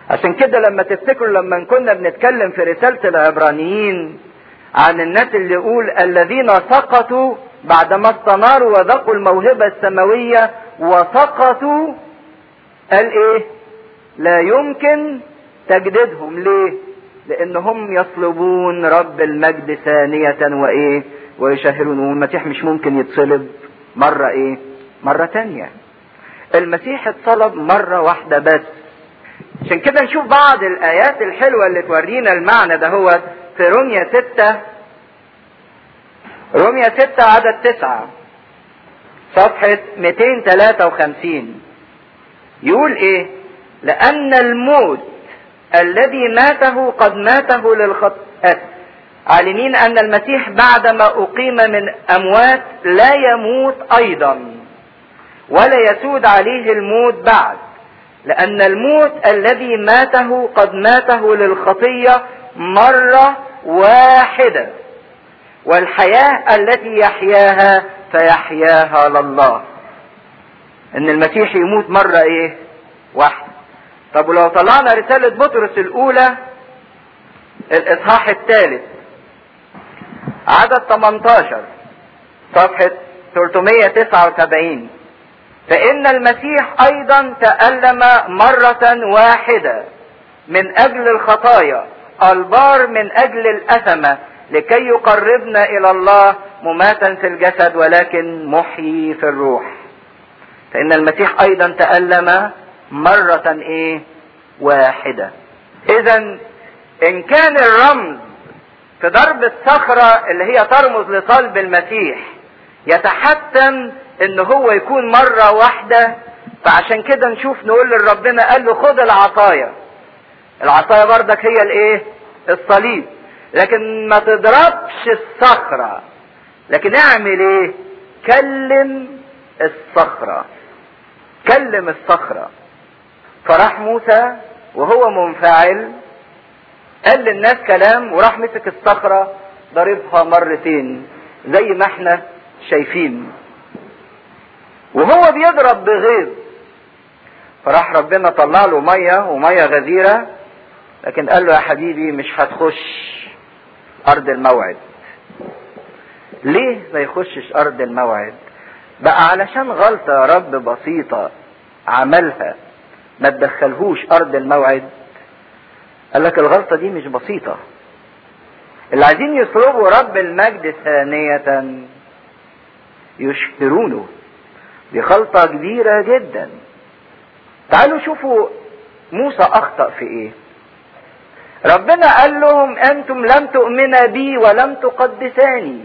عشان كده لما تفتكروا لما كنا بنتكلم في رسالة العبرانيين عن الناس اللي يقول الذين سقطوا بعدما استناروا وذاقوا الموهبة السماوية وسقطوا قال ايه لا يمكن تجديدهم ليه لانهم يصلبون رب المجد ثانية وايه ويشهرون والمسيح مش ممكن يتصلب مرة ايه مرة تانية المسيح اتصلب مرة واحدة بس عشان كده نشوف بعض الايات الحلوة اللي تورينا المعنى ده هو في روميا ستة روميا ستة عدد تسعة صفحة 253 يقول ايه لان الموت الذي ماته قد ماته للخطأ عالمين ان المسيح بعدما اقيم من اموات لا يموت ايضا ولا يسود عليه الموت بعد لان الموت الذي ماته قد ماته للخطيه مره واحده والحياه التي يحياها فيحياها لله ان المسيح يموت مره ايه واحده طب ولو طلعنا رساله بطرس الاولى الاصحاح الثالث عدد 18 صفحة 379 فإن المسيح أيضا تألم مرة واحدة من أجل الخطايا البار من أجل الأثمة لكي يقربنا إلى الله مماتا في الجسد ولكن محيي في الروح فإن المسيح أيضا تألم مرة إيه واحدة إذا إن كان الرمز في ضرب الصخرة اللي هي ترمز لصلب المسيح يتحتم ان هو يكون مرة واحدة فعشان كده نشوف نقول لربنا قال له خد العصاية العصاية بردك هي الايه الصليب لكن ما تضربش الصخرة لكن اعمل ايه كلم الصخرة كلم الصخرة فراح موسى وهو منفعل قال للناس كلام وراح مسك الصخرة ضربها مرتين زي ما احنا شايفين وهو بيضرب بغيظ فراح ربنا طلع له ميه وميه غزيره لكن قال له يا حبيبي مش هتخش ارض الموعد ليه ما يخشش ارض الموعد بقى علشان غلطه يا رب بسيطه عملها ما تدخلهوش ارض الموعد قال لك الغلطه دي مش بسيطه اللي عايزين يصلبوا رب المجد ثانيه يشهرونه دي خلطة كبيرة جدا تعالوا شوفوا موسى أخطأ في إيه ربنا قال لهم أنتم لم تؤمنا بي ولم تقدساني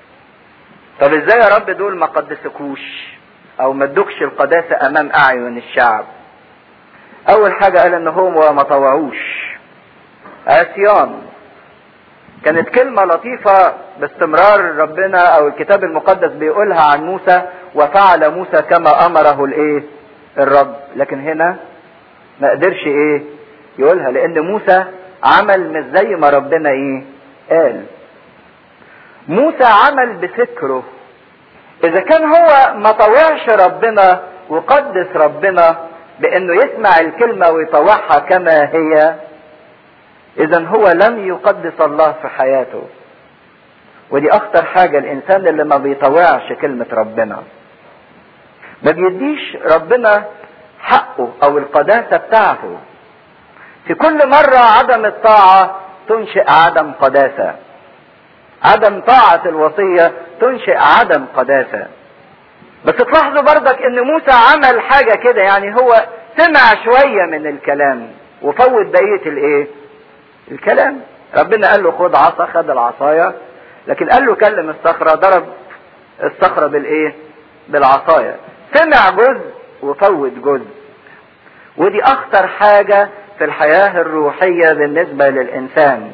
طب إزاي يا رب دول ما قدسكوش أو ما ادوكش القداسة أمام أعين الشعب أول حاجة قال إن هم ما طوعوش عصيان كانت كلمة لطيفة باستمرار ربنا او الكتاب المقدس بيقولها عن موسى وفعل موسى كما امره الايه الرب لكن هنا ما قدرش ايه يقولها لان موسى عمل مش زي ما ربنا ايه قال موسى عمل بفكره اذا كان هو ما طوعش ربنا وقدس ربنا بانه يسمع الكلمة ويطوعها كما هي اذا هو لم يقدس الله في حياته ودي اخطر حاجة الانسان اللي ما بيطوعش كلمة ربنا ما بيديش ربنا حقه او القداسة بتاعته في كل مرة عدم الطاعة تنشئ عدم قداسة عدم طاعة الوصية تنشئ عدم قداسة بس تلاحظوا بردك ان موسى عمل حاجة كده يعني هو سمع شوية من الكلام وفوت بقية الايه الكلام ربنا قال له خد عصا خد العصاية لكن قال له كلم الصخرة ضرب الصخرة بالايه بالعصاية سمع جزء وفوت جزء ودي اخطر حاجة في الحياة الروحية بالنسبة للانسان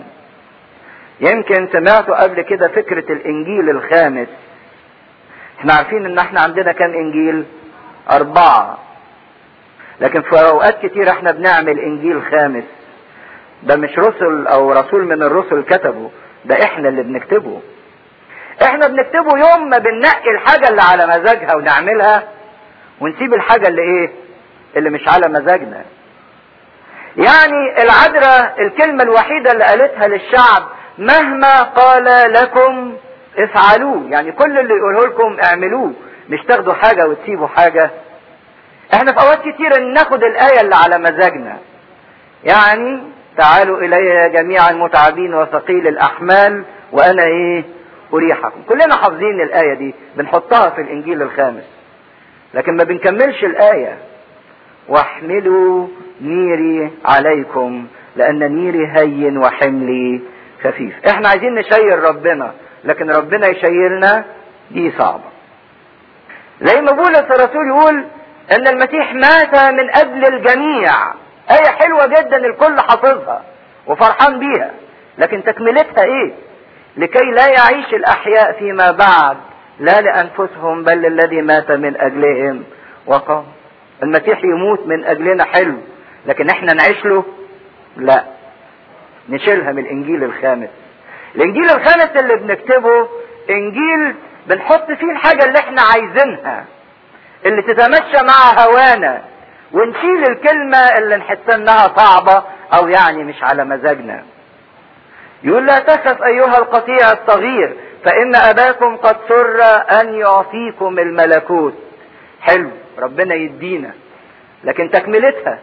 يمكن سمعتوا قبل كده فكرة الانجيل الخامس احنا عارفين ان احنا عندنا كام انجيل اربعة لكن في اوقات كتير احنا بنعمل انجيل خامس ده مش رسل او رسول من الرسل كتبه ده احنا اللي بنكتبه احنا بنكتبه يوم ما بننقي الحاجة اللي على مزاجها ونعملها ونسيب الحاجة اللي ايه اللي مش على مزاجنا يعني العذراء الكلمة الوحيدة اللي قالتها للشعب مهما قال لكم افعلوه يعني كل اللي يقوله لكم اعملوه مش تاخدوا حاجة وتسيبوا حاجة احنا في اوقات كتير ناخد الآية اللي على مزاجنا يعني تعالوا الي جميعا متعبين وثقيل الاحمال وانا ايه اريحكم كلنا حافظين الايه دي بنحطها في الانجيل الخامس لكن ما بنكملش الايه واحملوا نيري عليكم لان نيري هين وحملي خفيف احنا عايزين نشير ربنا لكن ربنا يشيرنا دي صعبه زي ما بولس الرسول يقول ان المسيح مات من اجل الجميع آية حلوة جدا الكل حافظها وفرحان بيها لكن تكملتها ايه لكي لا يعيش الاحياء فيما بعد لا لانفسهم بل للذي مات من اجلهم وقام المسيح يموت من اجلنا حلو لكن احنا نعيش له لا نشيلها من الانجيل الخامس الانجيل الخامس اللي بنكتبه انجيل بنحط فيه الحاجة اللي احنا عايزينها اللي تتمشى مع هوانا ونشيل الكلمة اللي نحس انها صعبة او يعني مش على مزاجنا يقول لا تخف ايها القطيع الصغير فان اباكم قد سر ان يعطيكم الملكوت حلو ربنا يدينا لكن تكملتها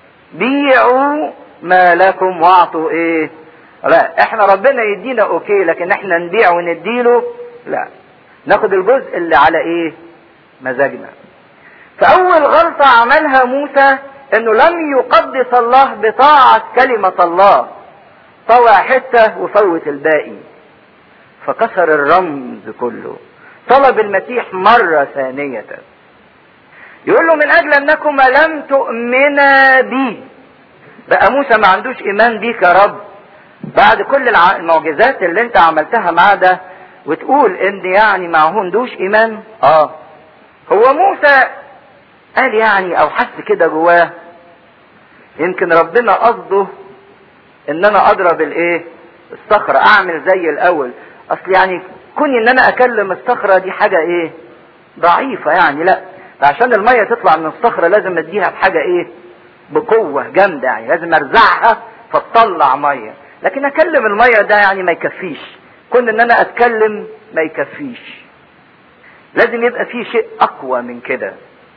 بيعوا ما لكم واعطوا ايه لا احنا ربنا يدينا اوكي لكن احنا نبيع ونديله لا ناخد الجزء اللي على ايه مزاجنا فأول غلطة عملها موسى إنه لم يقدس الله بطاعة كلمة الله طوع حتة وفوت الباقي فكسر الرمز كله طلب المسيح مرة ثانية يقول له من أجل أنكما لم تؤمنا بي بقى موسى ما عندوش إيمان بيك يا رب بعد كل المعجزات اللي انت عملتها معاه ده وتقول ان يعني ما عندوش ايمان اه هو موسى قال يعني او حس كده جواه يمكن ربنا قصده ان انا اضرب الايه الصخرة اعمل زي الاول اصل يعني كوني ان انا اكلم الصخرة دي حاجة ايه ضعيفة يعني لا عشان المية تطلع من الصخرة لازم اديها بحاجة ايه بقوة جامدة يعني لازم ارزعها فتطلع مية لكن اكلم المية ده يعني ما يكفيش كون ان انا اتكلم ما يكفيش لازم يبقى في شيء اقوى من كده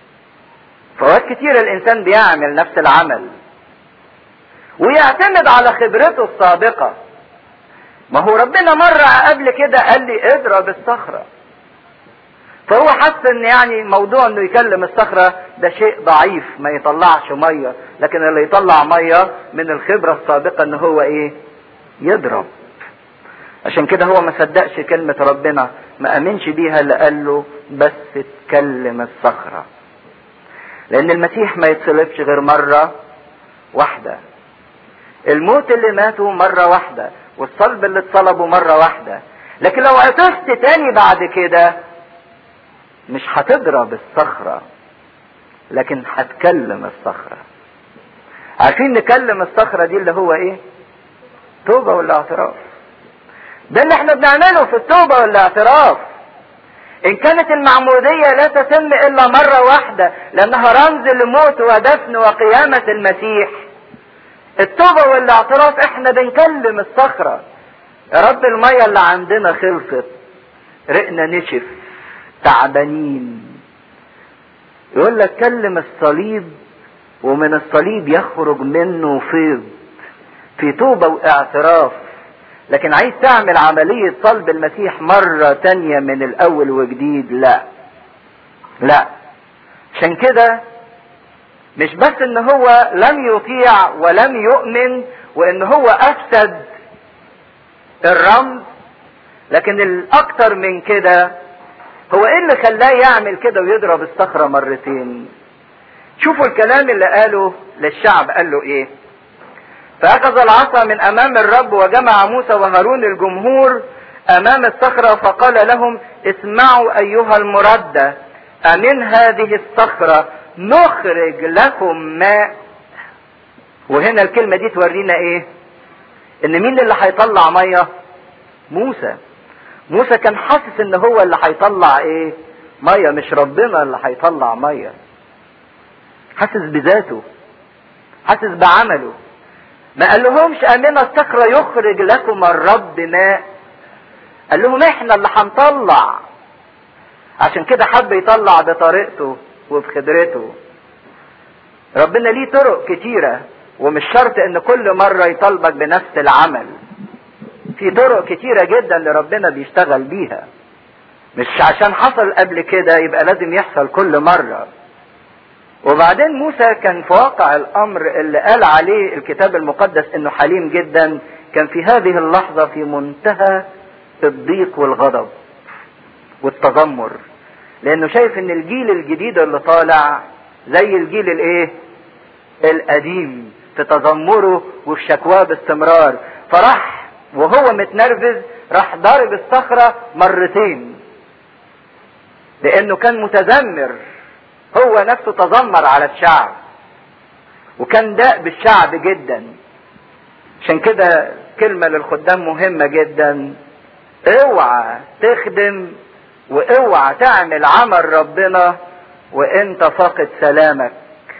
فوقت كتير الانسان بيعمل نفس العمل ويعتمد على خبرته السابقة ما هو ربنا مرة قبل كده قال لي اضرب الصخرة فهو حس ان يعني موضوع انه يكلم الصخرة ده شيء ضعيف ما يطلعش مية لكن اللي يطلع مية من الخبرة السابقة ان هو ايه يضرب عشان كده هو ما صدقش كلمة ربنا ما امنش بيها اللي قال له بس تكلم الصخرة لان المسيح ما يتصلبش غير مرة واحدة الموت اللي ماتوا مرة واحدة والصلب اللي اتصلبوا مرة واحدة لكن لو عطست تاني بعد كده مش هتضرب الصخرة لكن هتكلم الصخرة عارفين نكلم الصخرة دي اللي هو ايه توبة ولا اعتراف ده اللي احنا بنعمله في التوبة والاعتراف ان كانت المعمودية لا تتم الا مرة واحدة لانها رمز لموت ودفن وقيامة المسيح التوبة والاعتراف احنا بنكلم الصخرة يا رب المية اللي عندنا خلصت رقنا نشف تعبانين يقول لك كلم الصليب ومن الصليب يخرج منه فيض في توبة واعتراف لكن عايز تعمل عملية صلب المسيح مرة تانية من الأول وجديد لا لا عشان كده مش بس ان هو لم يطيع ولم يؤمن وان هو افسد الرمز لكن الاكتر من كده هو ايه اللي خلاه يعمل كده ويضرب الصخرة مرتين شوفوا الكلام اللي قاله للشعب قال له ايه فاخذ العصا من امام الرب وجمع موسى وهارون الجمهور امام الصخرة فقال لهم اسمعوا ايها المردة امن هذه الصخرة نخرج لكم ماء وهنا الكلمة دي تورينا ايه ان مين اللي هيطلع مية موسى موسى كان حاسس ان هو اللي هيطلع ايه مية مش ربنا اللي هيطلع مية حاسس بذاته حاسس بعمله ما قال لهمش امنا الصخرة يخرج لكم الرب ماء قال لهم احنا اللي هنطلع عشان كده حب يطلع بطريقته وبخبرته ربنا ليه طرق كتيرة ومش شرط ان كل مرة يطالبك بنفس العمل في طرق كتيرة جدا لربنا بيشتغل بيها مش عشان حصل قبل كده يبقى لازم يحصل كل مرة وبعدين موسى كان في واقع الامر اللي قال عليه الكتاب المقدس انه حليم جدا كان في هذه اللحظة في منتهى الضيق والغضب والتذمر لانه شايف ان الجيل الجديد اللي طالع زي الجيل الايه القديم في تذمره وفي شكواه باستمرار فراح وهو متنرفز راح ضارب الصخرة مرتين لانه كان متذمر هو نفسه تذمر على الشعب وكان داء بالشعب جدا عشان كده كلمة للخدام مهمة جدا اوعى تخدم واوعى تعمل عمل ربنا وانت فاقد سلامك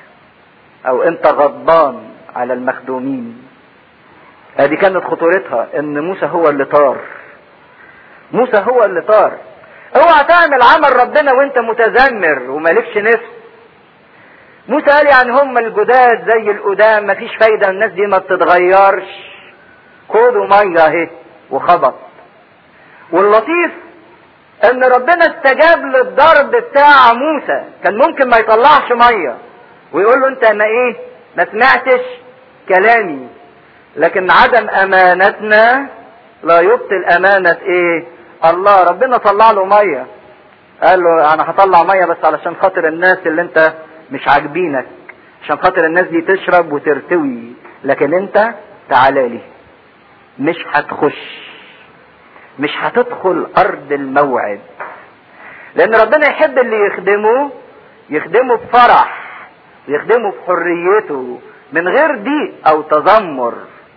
او انت غضبان على المخدومين هذه كانت خطورتها ان موسى هو اللي طار موسى هو اللي طار اوعى تعمل عمل ربنا وانت متذمر ومالكش نفس موسى قال يعني هم الجداد زي القدام مفيش فايده الناس دي ما بتتغيرش خدوا ميه اهي وخبط واللطيف ان ربنا استجاب للضرب بتاع موسى كان ممكن ما يطلعش ميه ويقول له انت ما ايه ما سمعتش كلامي لكن عدم امانتنا لا يبطل امانة ايه الله ربنا طلع له مية قال له انا هطلع مية بس علشان خاطر الناس اللي انت مش عاجبينك عشان خاطر الناس دي تشرب وترتوي لكن انت تعالى لي مش هتخش مش هتدخل ارض الموعد لان ربنا يحب اللي يخدمه يخدمه بفرح يخدمه بحريته من غير ضيق او تذمر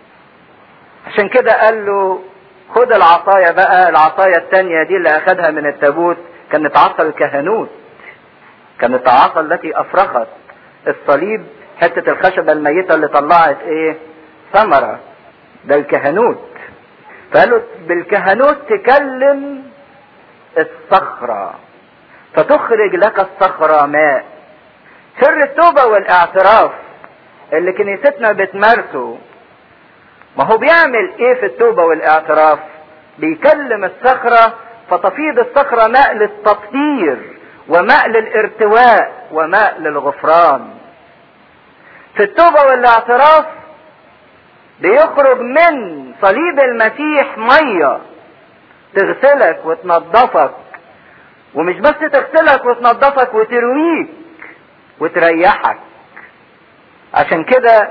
عشان كده قال له خد العصاية بقى العصاية التانية دي اللي اخدها من التابوت كانت عصا الكهنوت كانت العصا التي افرخت الصليب حتة الخشبة الميتة اللي طلعت ايه ثمرة ده الكهنوت فقالوا بالكهنوت تكلم الصخرة فتخرج لك الصخرة ماء سر التوبة والاعتراف اللي كنيستنا بتمارسه ما هو بيعمل ايه في التوبة والاعتراف بيكلم الصخرة فتفيض الصخرة ماء للتطهير وماء للارتواء وماء للغفران في التوبة والاعتراف بيخرج من صليب المسيح مية تغسلك وتنظفك ومش بس تغسلك وتنظفك وترويك وتريحك عشان كده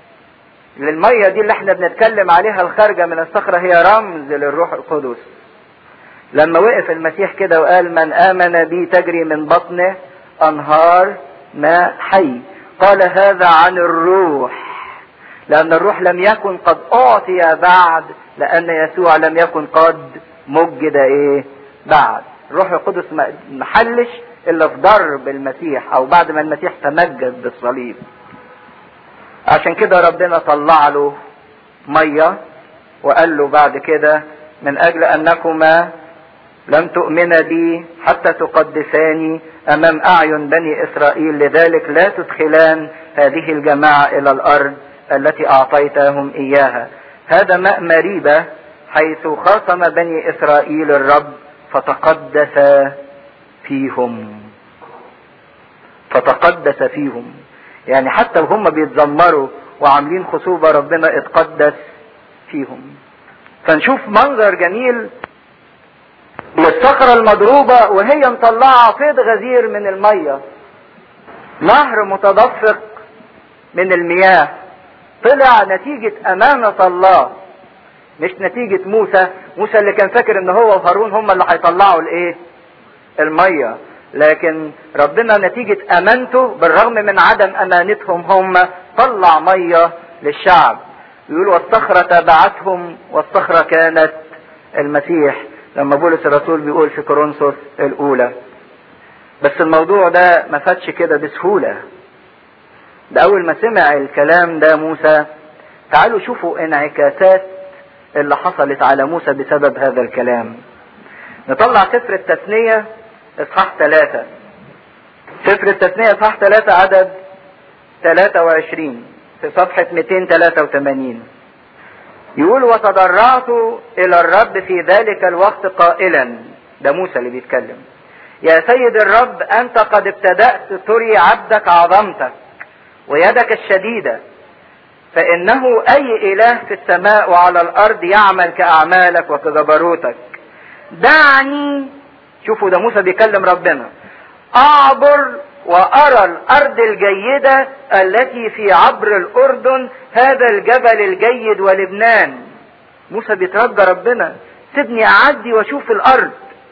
للمية دي اللي احنا بنتكلم عليها الخارجة من الصخرة هي رمز للروح القدس لما وقف المسيح كده وقال من آمن بي تجري من بطنه أنهار ماء حي قال هذا عن الروح لأن الروح لم يكن قد أعطي بعد لأن يسوع لم يكن قد مجد إيه بعد الروح القدس ما محلش إلا في ضرب المسيح أو بعد ما المسيح تمجد بالصليب عشان كده ربنا طلع له مية وقال له بعد كده من أجل أنكما لم تؤمن بي حتى تقدساني أمام أعين بني إسرائيل لذلك لا تدخلان هذه الجماعة إلى الأرض التي أعطيتهم إياها هذا ماء مريبة حيث خاصم بني إسرائيل الرب فتقدس فيهم فتقدس فيهم يعني حتى وهم بيتذمروا وعاملين خصوبة ربنا اتقدس فيهم فنشوف منظر جميل للصخرة المضروبة وهي مطلعة فيض غزير من المية نهر متدفق من المياه طلع نتيجة أمانة الله مش نتيجة موسى موسى اللي كان فاكر ان هو وهارون هم اللي هيطلعوا الايه المية لكن ربنا نتيجة امانته بالرغم من عدم امانتهم هم طلع مية للشعب يقول والصخرة تبعتهم والصخرة كانت المسيح لما بولس الرسول بيقول في كورنثوس الاولى بس الموضوع ده ما فاتش كده بسهولة ده اول ما سمع الكلام ده موسى تعالوا شوفوا انعكاسات اللي حصلت على موسى بسبب هذا الكلام نطلع سفر التثنية اصحاح ثلاثة سفر التثنية اصحاح ثلاثة عدد 23 في صفحة 283 يقول وتضرعت الى الرب في ذلك الوقت قائلا ده موسى اللي بيتكلم يا سيد الرب انت قد ابتدأت تري عبدك عظمتك ويدك الشديدة فانه اي اله في السماء وعلى الارض يعمل كاعمالك وكجبروتك دعني شوفوا ده موسى بيكلم ربنا اعبر وارى الارض الجيدة التي في عبر الاردن هذا الجبل الجيد ولبنان موسى بيترجى ربنا سيبني اعدي واشوف الارض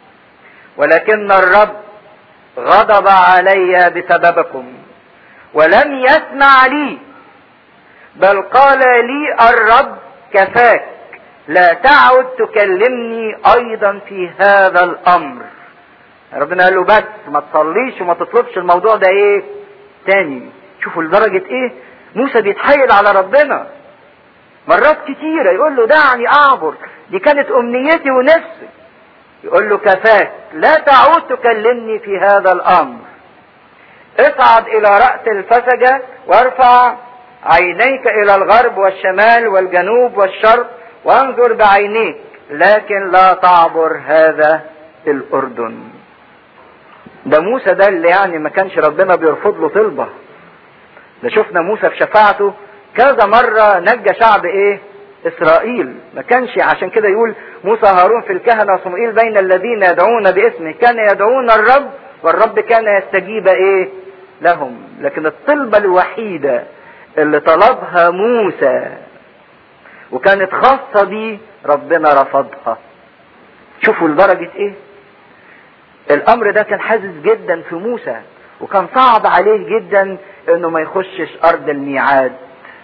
ولكن الرب غضب علي بسببكم ولم يسمع لي بل قال لي الرب كفاك لا تعد تكلمني ايضا في هذا الامر ربنا قال له بس ما تصليش وما تطلبش الموضوع ده ايه تاني شوفوا لدرجة ايه موسى بيتحايل على ربنا مرات كتيرة يقول له دعني اعبر دي كانت امنيتي ونفسي يقول له كفاك لا تعود تكلمني في هذا الامر اصعد الى رأس الفسجة وارفع عينيك الى الغرب والشمال والجنوب والشرق وانظر بعينيك لكن لا تعبر هذا الاردن ده موسى ده اللي يعني ما كانش ربنا بيرفض له طلبة ده شفنا موسى في شفاعته كذا مرة نجى شعب ايه اسرائيل ما كانش عشان كده يقول موسى هارون في الكهنة وصموئيل بين الذين يدعون باسمه كان يدعون الرب والرب كان يستجيب ايه لهم لكن الطلبة الوحيدة اللي طلبها موسى وكانت خاصة بيه ربنا رفضها شوفوا لدرجة ايه الامر ده كان حازز جدا في موسى وكان صعب عليه جدا انه ما يخشش ارض الميعاد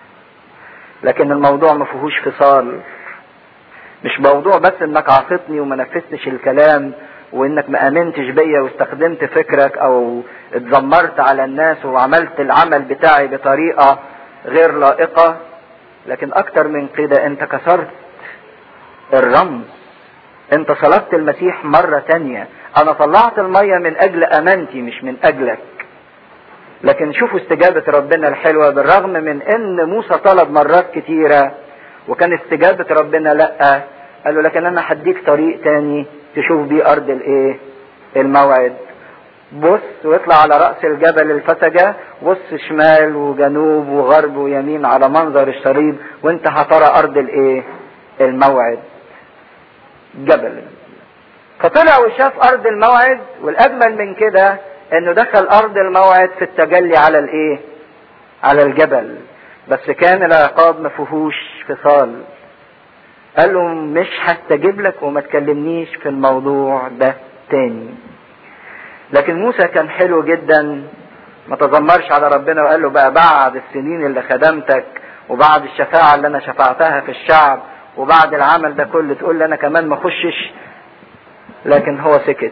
لكن الموضوع ما فيهوش فصال مش موضوع بس انك عاصتني وما نفذتش الكلام وانك ما امنتش بيا واستخدمت فكرك او اتذمرت على الناس وعملت العمل بتاعي بطريقة غير لائقة لكن اكتر من كده انت كسرت الرمز انت صلبت المسيح مرة تانية انا طلعت المية من اجل امانتي مش من اجلك لكن شوفوا استجابة ربنا الحلوة بالرغم من ان موسى طلب مرات كتيرة وكان استجابة ربنا لا قال له لكن انا هديك طريق تاني تشوف بيه ارض الايه الموعد بص واطلع على رأس الجبل الفسجة بص شمال وجنوب وغرب ويمين على منظر الشريط وانت هترى ارض الايه الموعد جبل فطلع وشاف ارض الموعد والاجمل من كده انه دخل ارض الموعد في التجلي على الايه على الجبل بس كان العقاب ما فيهوش فصال قال له مش هستجيب لك وما تكلمنيش في الموضوع ده تاني لكن موسى كان حلو جدا ما تذمرش على ربنا وقال له بقى بعد السنين اللي خدمتك وبعد الشفاعة اللي انا شفعتها في الشعب وبعد العمل ده كله تقول لي انا كمان ما اخشش لكن هو سكت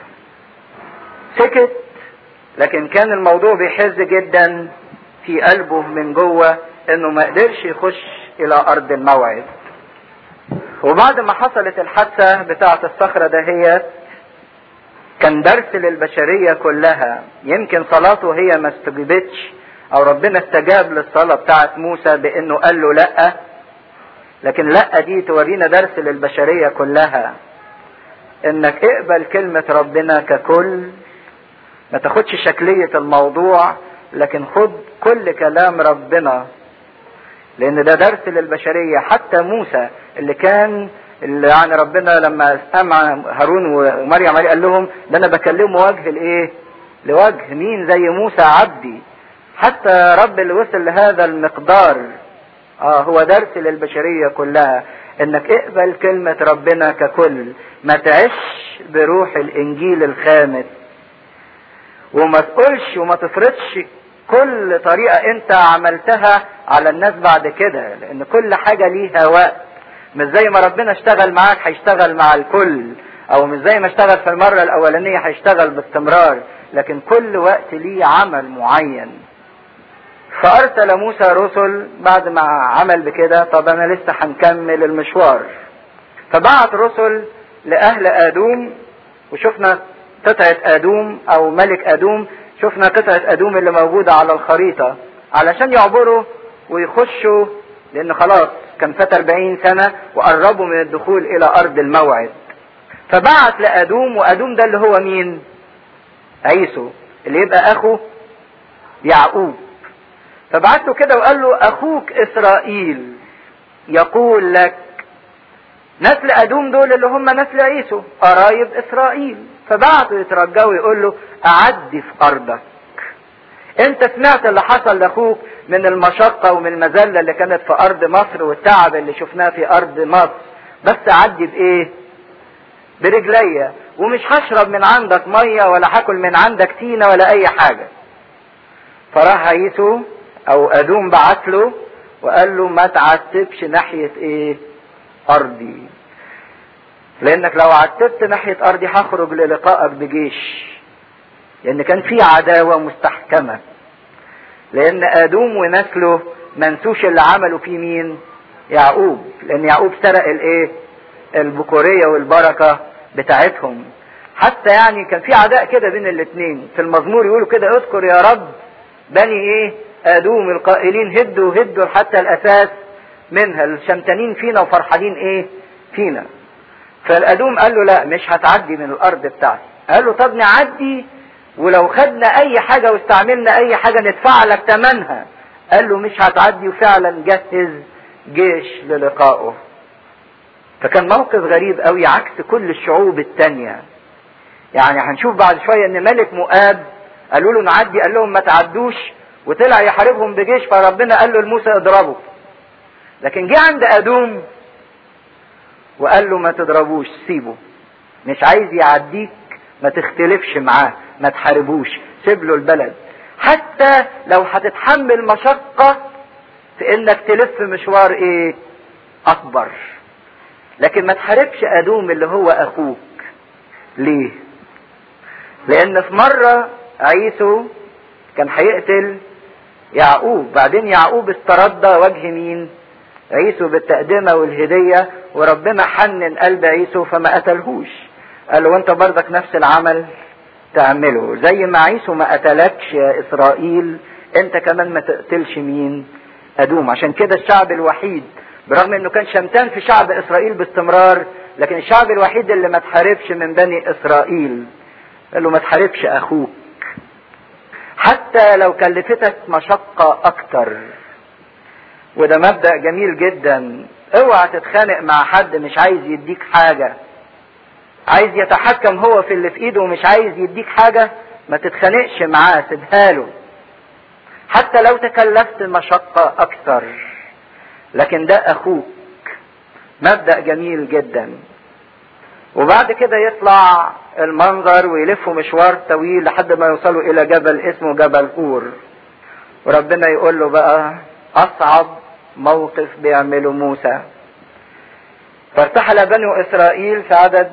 سكت لكن كان الموضوع بيحز جدا في قلبه من جوه انه ما قدرش يخش الى ارض الموعد وبعد ما حصلت الحادثة بتاعة الصخرة دهيت كان درس للبشرية كلها يمكن صلاته هي ما استجابتش او ربنا استجاب للصلاة بتاعة موسى بانه قال له لا لكن لا دي تورينا درس للبشرية كلها انك اقبل كلمة ربنا ككل ما تاخدش شكلية الموضوع لكن خد كل كلام ربنا لان ده درس للبشرية حتى موسى اللي كان اللي يعني ربنا لما سمع هارون ومريم عليه قال لهم ده انا بكلمه وجه الايه لوجه مين زي موسى عبدي حتى رب اللي وصل لهذا المقدار اه هو درس للبشرية كلها انك اقبل كلمة ربنا ككل ما تعيش بروح الانجيل الخامس وما تقولش وما تفرضش كل طريقة انت عملتها على الناس بعد كده لان كل حاجة ليها وقت مش زي ما ربنا اشتغل معاك هيشتغل مع الكل او مش زي ما اشتغل في المرة الاولانية هيشتغل باستمرار لكن كل وقت ليه عمل معين فارسل موسى رسل بعد ما عمل بكده طب انا لسه هنكمل المشوار فبعت رسل لاهل ادوم وشفنا قطعة ادوم او ملك ادوم شفنا قطعة ادوم اللي موجودة على الخريطة علشان يعبروا ويخشوا لان خلاص كان فات 40 سنة وقربوا من الدخول الى ارض الموعد فبعت لادوم وادوم ده اللي هو مين عيسو اللي يبقى اخو يعقوب فبعت له كده وقال له اخوك اسرائيل يقول لك نسل ادوم دول اللي هم نسل عيسو قرايب اسرائيل فبعته يترجاه ويقول له اعدي في ارضك انت سمعت اللي حصل لاخوك من المشقة ومن المذلة اللي كانت في ارض مصر والتعب اللي شفناه في ارض مصر بس اعدي بايه برجليا ومش هشرب من عندك مية ولا هاكل من عندك تينة ولا اي حاجة فراح عيسو او ادوم بعت له وقال له ما تعتبش ناحية ايه ارضي لانك لو عتبت ناحية ارضي هخرج للقائك بجيش لان كان في عداوة مستحكمة لان ادوم ونسله منسوش اللي عملوا فيه مين يعقوب لان يعقوب سرق الايه البكورية والبركة بتاعتهم حتى يعني كان في عداء كده بين الاثنين في المزمور يقولوا كده اذكر يا رب بني ايه ادوم القائلين هدوا هدوا حتى الاساس منها الشمتانين فينا وفرحانين ايه فينا فالادوم قال له لا مش هتعدي من الارض بتاعتي قال له طب نعدي ولو خدنا اي حاجة واستعملنا اي حاجة ندفع لك تمنها قال له مش هتعدي وفعلا جهز جيش للقائه فكان موقف غريب قوي عكس كل الشعوب التانية يعني هنشوف بعد شوية ان ملك مؤاب قالوا له نعدي قال لهم ما تعدوش وطلع يحاربهم بجيش فربنا قال له لموسى اضربه لكن جه عند ادوم وقال له ما تضربوش سيبه مش عايز يعديك ما تختلفش معاه ما تحاربوش سيب له البلد حتى لو هتتحمل مشقة في انك تلف مشوار ايه اكبر لكن ما تحاربش ادوم اللي هو اخوك ليه لان في مرة عيسو كان هيقتل يعقوب بعدين يعقوب استرد وجه مين عيسو بالتقدمة والهدية وربنا حنن قلب عيسو فما قتلهوش قال له وانت برضك نفس العمل تعمله زي ما عيسو ما قتلكش يا اسرائيل انت كمان ما تقتلش مين ادوم عشان كده الشعب الوحيد برغم انه كان شمتان في شعب اسرائيل باستمرار لكن الشعب الوحيد اللي ما تحاربش من بني اسرائيل قال له ما تحاربش اخوك حتى لو كلفتك مشقة اكتر وده مبدأ جميل جدا اوعى تتخانق مع حد مش عايز يديك حاجة عايز يتحكم هو في اللي في ايده ومش عايز يديك حاجة ما تتخانقش معاه سيبها له حتى لو تكلفت مشقة اكتر لكن ده اخوك مبدأ جميل جدا وبعد كده يطلع المنظر ويلفوا مشوار طويل لحد ما يوصلوا الى جبل اسمه جبل اور وربنا يقول له بقى اصعب موقف بيعمله موسى فارتحل بنو اسرائيل في عدد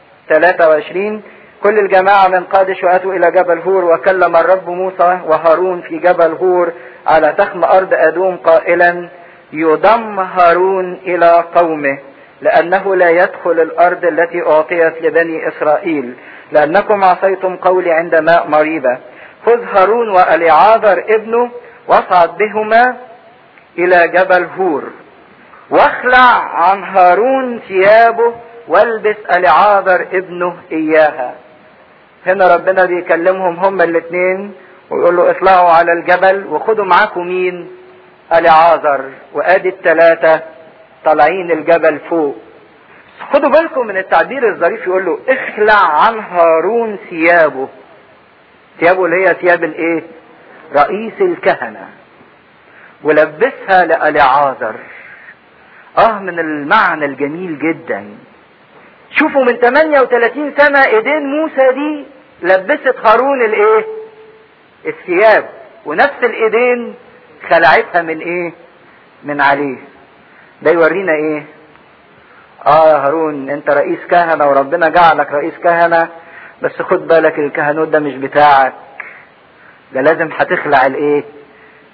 23 كل الجماعة من قادش واتوا الى جبل هور وكلم الرب موسى وهارون في جبل هور على تخم ارض ادوم قائلا يضم هارون الى قومه لانه لا يدخل الارض التي اعطيت لبني اسرائيل لانكم عصيتم قولي عند ماء مريبة خذ هارون واليعاذر ابنه واصعد بهما الى جبل هور واخلع عن هارون ثيابه والبس اليعاذر ابنه اياها هنا ربنا بيكلمهم هما الاثنين ويقول له اطلعوا على الجبل وخدوا معاكم مين اليعاذر وادي الثلاثة طالعين الجبل فوق خدوا بالكم من التعبير الظريف يقول له اخلع عن هارون ثيابه ثيابه اللي هي ثياب الايه رئيس الكهنة ولبسها لأليعازر اه من المعنى الجميل جدا شوفوا من 38 سنة ايدين موسى دي لبست هارون الايه الثياب ونفس الايدين خلعتها من ايه من عليه ده يورينا ايه اه يا هارون انت رئيس كهنة وربنا جعلك رئيس كهنة بس خد بالك الكهنوت ده مش بتاعك ده لازم هتخلع الايه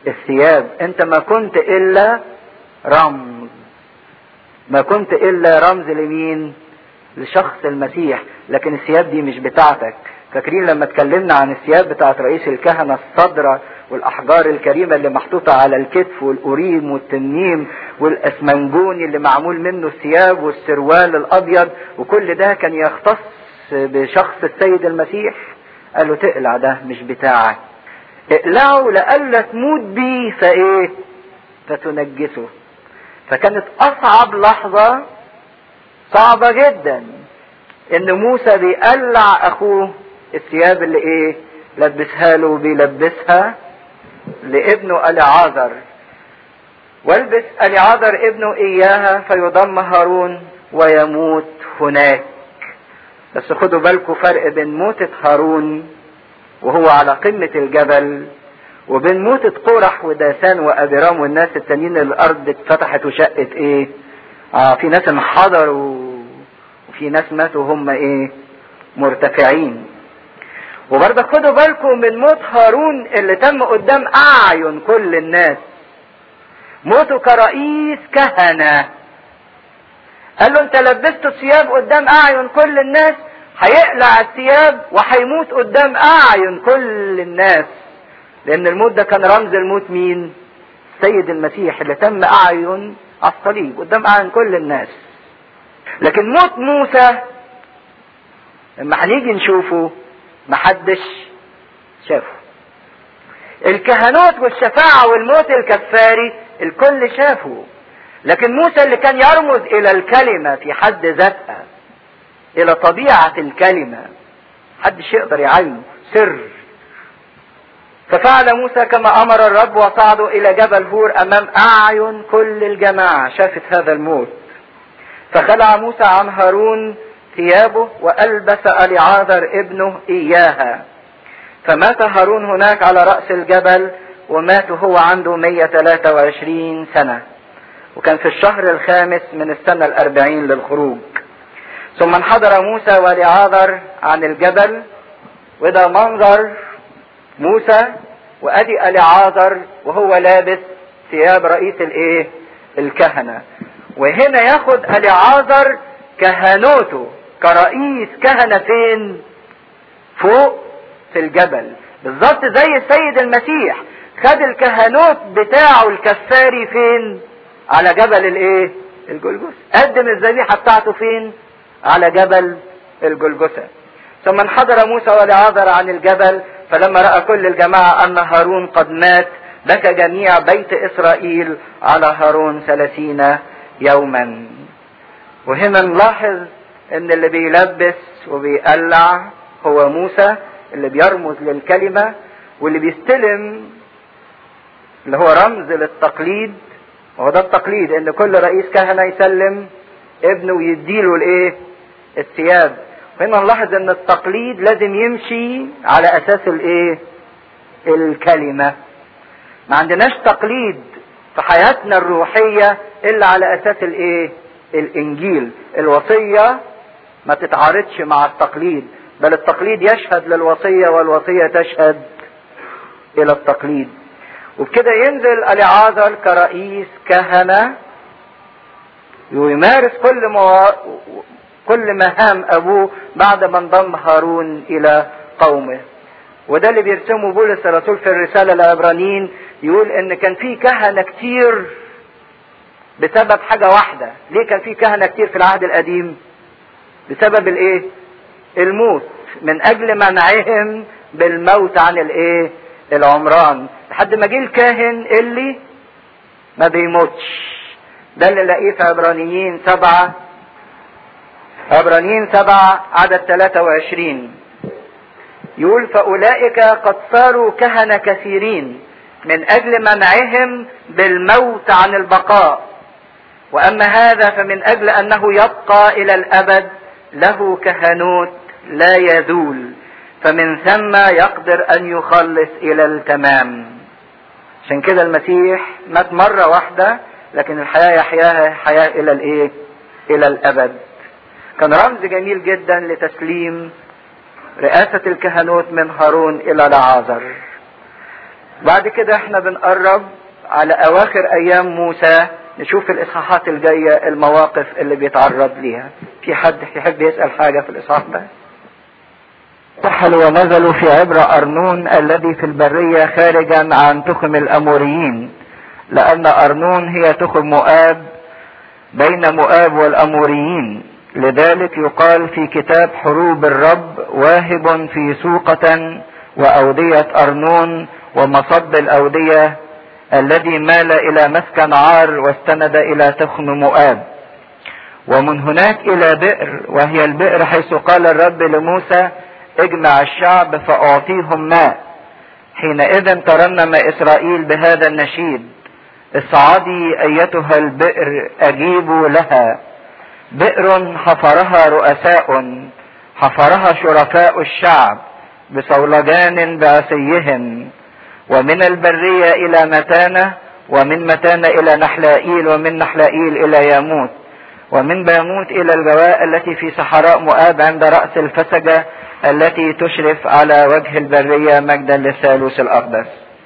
الثياب انت ما كنت الا رمز ما كنت الا رمز لمين لشخص المسيح لكن الثياب دي مش بتاعتك فاكرين لما اتكلمنا عن الثياب بتاعت رئيس الكهنة الصدرة والأحجار الكريمة اللي محطوطة على الكتف والأوريم والتنيم والأسمنجوني اللي معمول منه الثياب والسروال الأبيض وكل ده كان يختص بشخص السيد المسيح قال له تقلع ده مش بتاعك اقلعه لألا تموت بيه فايه فتنجسه فكانت أصعب لحظة صعبة جدا ان موسى بيقلع اخوه الثياب اللي ايه لبسها له وبيلبسها لابنه العازر والبس العازر ابنه اياها فيضم هارون ويموت هناك بس خدوا بالكم فرق بين موتة هارون وهو على قمة الجبل وبين موتة قرح وداسان وابرام والناس التانيين الارض اتفتحت وشقت ايه اه في ناس انحدروا وفي ناس ماتوا هم ايه مرتفعين وبرضه خدوا بالكم من موت هارون اللي تم قدام اعين كل الناس موته كرئيس كهنة قال له انت لبسته ثياب قدام اعين كل الناس هيقلع الثياب وهيموت قدام اعين كل الناس لان الموت ده كان رمز الموت مين السيد المسيح اللي تم اعين على الصليب قدام اعين كل الناس لكن موت موسى لما هنيجي نشوفه محدش شافه الكهنوت والشفاعة والموت الكفاري الكل شافه لكن موسى اللي كان يرمز الى الكلمة في حد ذاتها الى طبيعة الكلمة محدش يقدر يعينه سر ففعل موسى كما امر الرب وصعدوا الى جبل هور امام اعين كل الجماعة شافت هذا الموت فخلع موسى عن هارون ثيابه والبس اليعاذر ابنه اياها فمات هارون هناك على رأس الجبل ومات هو عنده 123 سنة وكان في الشهر الخامس من السنة الأربعين للخروج ثم انحدر موسى ولعاذر عن الجبل وده منظر موسى وادي العاذر وهو لابس ثياب رئيس الايه الكهنة وهنا ياخد العاذر كهنوته كرئيس كهنة فين فوق في الجبل بالظبط زي السيد المسيح خد الكهنوت بتاعه الكفاري فين على جبل الايه الجلجثة قدم الذبيحة بتاعته فين على جبل الجلجثة ثم انحدر موسى ولعاذر عن الجبل فلما رأى كل الجماعة أن هارون قد مات بكى جميع بيت إسرائيل على هارون ثلاثين يوما وهنا نلاحظ ان اللي بيلبس وبيقلع هو موسى اللي بيرمز للكلمة واللي بيستلم اللي هو رمز للتقليد وهو ده التقليد ان كل رئيس كهنة يسلم ابنه ويديله الايه الثياب هنا نلاحظ ان التقليد لازم يمشي على اساس الايه الكلمة ما عندناش تقليد في حياتنا الروحية الا على اساس الايه الانجيل الوصية ما تتعارضش مع التقليد بل التقليد يشهد للوصية والوصية تشهد الى التقليد وبكده ينزل اليعازر كرئيس كهنة ويمارس كل موا... كل مهام ابوه بعد ما انضم هارون الى قومه وده اللي بيرسمه بولس الرسول في الرسالة العبرانيين يقول ان كان في كهنة كتير بسبب حاجة واحدة ليه كان في كهنة كتير في العهد القديم بسبب الايه الموت من اجل منعهم بالموت عن الايه العمران لحد ما جه الكاهن اللي ما بيموتش ده اللي نلاقيه في عبرانيين سبعة عبرانيين سبعة عدد 23 يقول فأولئك قد صاروا كهنة كثيرين من أجل منعهم بالموت عن البقاء وأما هذا فمن أجل أنه يبقى إلى الأبد له كهنوت لا يذول فمن ثم يقدر أن يخلص إلى التمام عشان كده المسيح مات مرة واحدة لكن الحياة يحياها حياة إلى الإيه؟ إلى الأبد كان رمز جميل جدا لتسليم رئاسة الكهنوت من هارون إلى لعازر بعد كده احنا بنقرب على اواخر ايام موسى نشوف الاصحاحات الجاية المواقف اللي بيتعرض ليها في حد يحب يسأل حاجة في الاصحاح ده سحلوا ونزلوا في عبر أرنون الذي في البرية خارجا عن تخم الأموريين لأن أرنون هي تخم مؤاب بين مؤاب والأموريين لذلك يقال في كتاب حروب الرب واهب في سوقة وأودية أرنون ومصب الأودية الذي مال إلى مسكن عار واستند إلى تخم مؤاب ومن هناك إلى بئر وهي البئر حيث قال الرب لموسى اجمع الشعب فأعطيهم ماء حينئذ ترنم إسرائيل بهذا النشيد اصعدي أيتها البئر أجيبوا لها بئر حفرها رؤساء حفرها شرفاء الشعب بصولجان بعصيهم ومن البرية إلى متانة ومن متانة إلى نحلائيل ومن نحلائيل إلى ياموت ومن باموت إلى الجواء التي في صحراء مؤاب عند رأس الفسجة التي تشرف على وجه البرية مجدا للثالوث الأقدس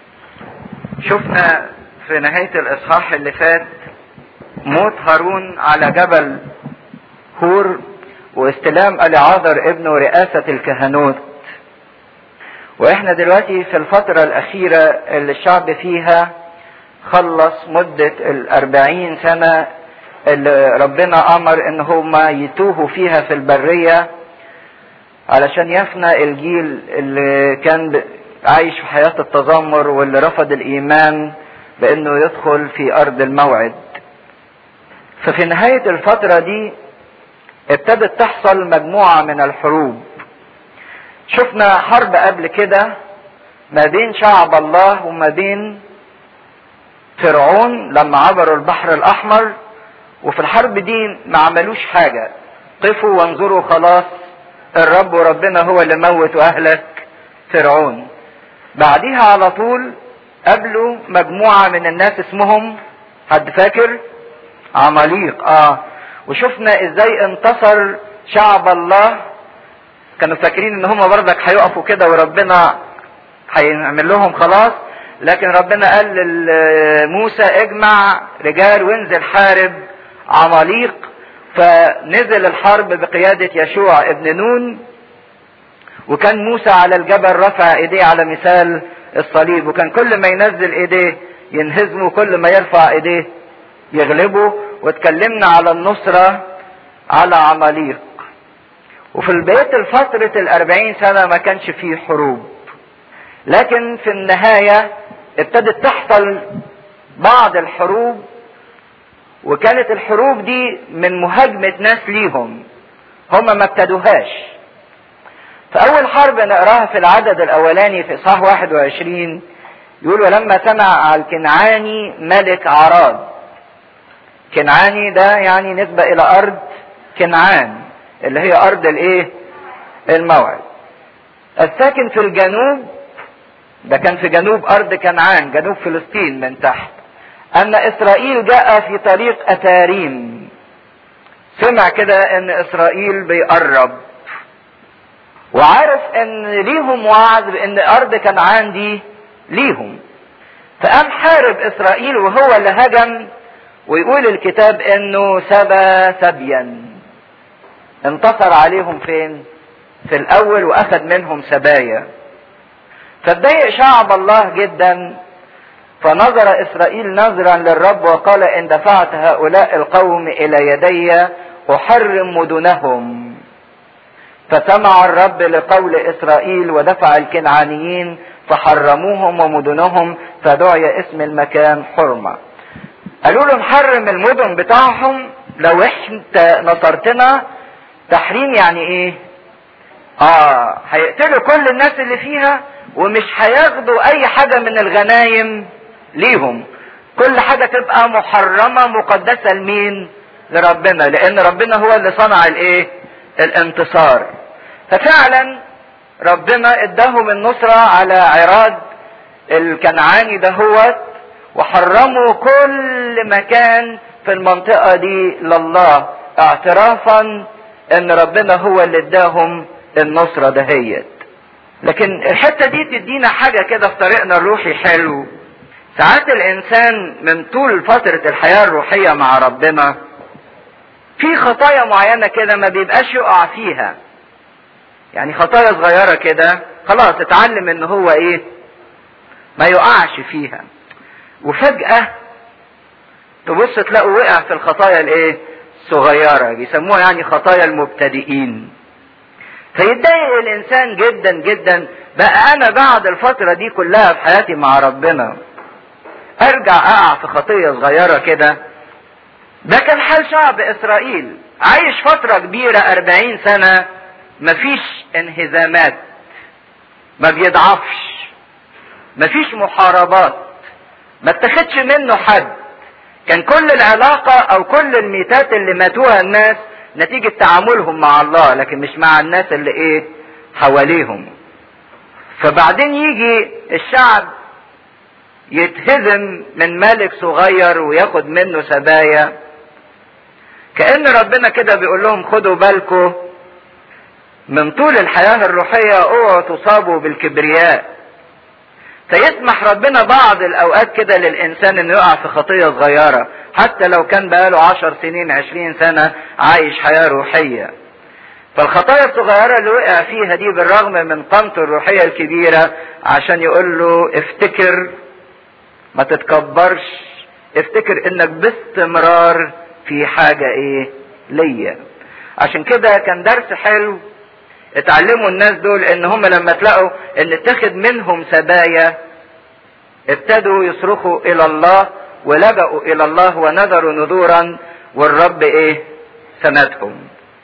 شفنا في نهاية الإصحاح اللي فات موت هارون على جبل هور واستلام العاذر ابنه رئاسة الكهنوت واحنا دلوقتي في الفترة الأخيرة اللي الشعب فيها خلص مدة الأربعين سنة اللي ربنا أمر إن هما يتوهوا فيها في البرية علشان يفنى الجيل اللي كان عايش في حياة التذمر واللي رفض الإيمان بإنه يدخل في أرض الموعد ففي نهاية الفترة دي ابتدت تحصل مجموعة من الحروب شفنا حرب قبل كده ما بين شعب الله وما بين فرعون لما عبروا البحر الأحمر وفي الحرب دي ما عملوش حاجة قفوا وانظروا خلاص الرب وربنا هو اللي موت واهلك فرعون بعديها على طول قابلوا مجموعة من الناس اسمهم حد فاكر عماليق اه وشفنا ازاي انتصر شعب الله كانوا فاكرين ان هم برضك هيقفوا كده وربنا هيعمل لهم خلاص لكن ربنا قال لموسى اجمع رجال وانزل حارب عماليق فنزل الحرب بقيادة يشوع ابن نون وكان موسى على الجبل رفع ايديه على مثال الصليب وكان كل ما ينزل ايديه ينهزمه كل ما يرفع ايديه يغلبه واتكلمنا على النصرة على عماليق وفي البيت الفترة الأربعين سنة ما كانش فيه حروب لكن في النهاية ابتدت تحصل بعض الحروب وكانت الحروب دي من مهاجمة ناس ليهم هم ما ابتدوهاش فأول حرب نقراها في العدد الأولاني في إصحاح 21 يقول ولما سمع الكنعاني ملك عراد كنعاني ده يعني نسبة إلى أرض كنعان اللي هي أرض الإيه؟ الموعد الساكن في الجنوب ده كان في جنوب أرض كنعان جنوب فلسطين من تحت أن إسرائيل جاء في طريق أتاريم سمع كده أن إسرائيل بيقرب وعارف أن ليهم وعد بأن أرض كنعان دي ليهم فقام حارب إسرائيل وهو اللي هجم ويقول الكتاب أنه سبى سبيا انتصر عليهم فين؟ في الأول وأخذ منهم سبايا فاتضايق شعب الله جدا فنظر اسرائيل نظرا للرب وقال ان دفعت هؤلاء القوم الى يدي احرم مدنهم فسمع الرب لقول اسرائيل ودفع الكنعانيين فحرموهم ومدنهم فدعي اسم المكان حرمه قالوا له نحرم المدن بتاعهم لو انت نصرتنا تحريم يعني ايه اه هيقتلوا كل الناس اللي فيها ومش هياخدوا اي حاجة من الغنايم ليهم كل حاجة تبقى محرمة مقدسة لمين لربنا لان ربنا هو اللي صنع الايه الانتصار ففعلا ربنا اداهم النصرة على عراد الكنعاني دهوت وحرموا كل مكان في المنطقة دي لله اعترافا ان ربنا هو اللي اداهم النصرة دهيت لكن الحتة دي تدينا حاجة كده في طريقنا الروحي حلو ساعات الانسان من طول فترة الحياة الروحية مع ربنا في خطايا معينة كده ما بيبقاش يقع فيها يعني خطايا صغيرة كده خلاص اتعلم ان هو ايه ما يقعش فيها وفجأة تبص تلاقوا وقع في الخطايا الايه الصغيرة بيسموها يعني خطايا المبتدئين فيتضايق الانسان جدا جدا بقى انا بعد الفترة دي كلها في حياتي مع ربنا ارجع اقع في خطية صغيرة كده ده كان حال شعب اسرائيل عايش فترة كبيرة اربعين سنة مفيش انهزامات ما بيضعفش مفيش محاربات ما اتخدش منه حد كان كل العلاقة او كل الميتات اللي ماتوها الناس نتيجة تعاملهم مع الله لكن مش مع الناس اللي ايه حواليهم فبعدين يجي الشعب يتهزم من ملك صغير وياخد منه سبايا كأن ربنا كده بيقول لهم خدوا بالكم من طول الحياة الروحية اوعوا تصابوا بالكبرياء فيسمح ربنا بعض الاوقات كده للانسان انه يقع في خطية صغيرة حتى لو كان بقاله عشر سنين عشرين سنة عايش حياة روحية فالخطايا الصغيرة اللي وقع فيها دي بالرغم من قامته الروحية الكبيرة عشان يقول له افتكر ما تتكبرش افتكر انك باستمرار في حاجة ايه ليا عشان كده كان درس حلو اتعلموا الناس دول ان هم لما تلاقوا ان اتخذ منهم سبايا ابتدوا يصرخوا الى الله ولجأوا الى الله ونذروا نذورا والرب ايه سندهم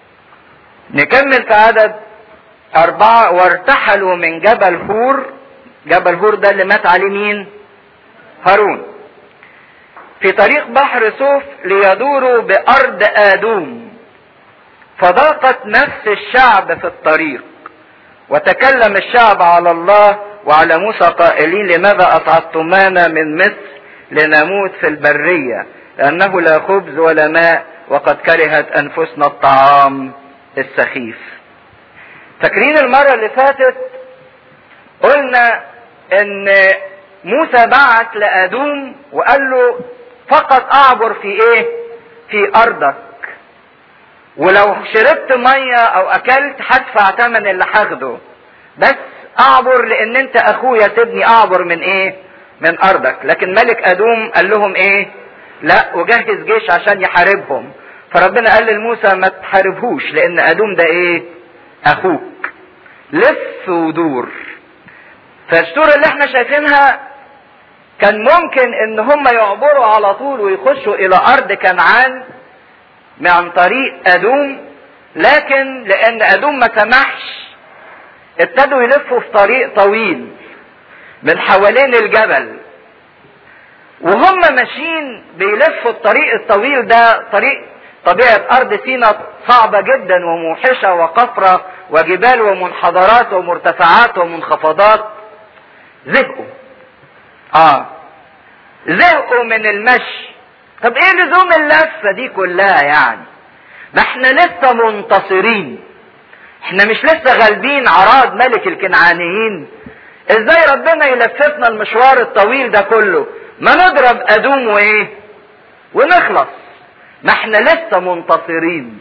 نكمل في عدد أربعة وارتحلوا من جبل هور جبل هور ده اللي مات عليه مين؟ هارون في طريق بحر صوف ليدوروا بأرض آدوم فضاقت نفس الشعب في الطريق وتكلم الشعب على الله وعلى موسى قائلين لماذا أصعدتمانا من مصر لنموت في البرية لأنه لا خبز ولا ماء وقد كرهت أنفسنا الطعام السخيف فاكرين المرة اللي فاتت قلنا ان موسى بعت لأدوم وقال له فقط اعبر في ايه في ارضك ولو شربت مية او اكلت هدفع تمن اللي هاخده بس اعبر لان انت اخويا سيبني اعبر من ايه من ارضك لكن ملك ادوم قال لهم ايه لا وجهز جيش عشان يحاربهم فربنا قال لموسى ما تحاربهوش لان ادوم ده ايه اخوك لف ودور فالصورة اللي احنا شايفينها كان ممكن ان هم يعبروا على طول ويخشوا الى ارض كنعان عن طريق ادوم لكن لان ادوم ما سمحش ابتدوا يلفوا في طريق طويل من حوالين الجبل وهم ماشيين بيلفوا الطريق الطويل ده طريق طبيعة أرض سينا صعبة جدا وموحشة وقفرة وجبال ومنحدرات ومرتفعات ومنخفضات زهقوا اه زهقوا من المشي طب ايه لزوم اللفة دي كلها يعني ما احنا لسه منتصرين احنا مش لسه غالبين عراض ملك الكنعانيين ازاي ربنا يلففنا المشوار الطويل ده كله ما نضرب ادوم وايه ونخلص ما احنا لسه منتصرين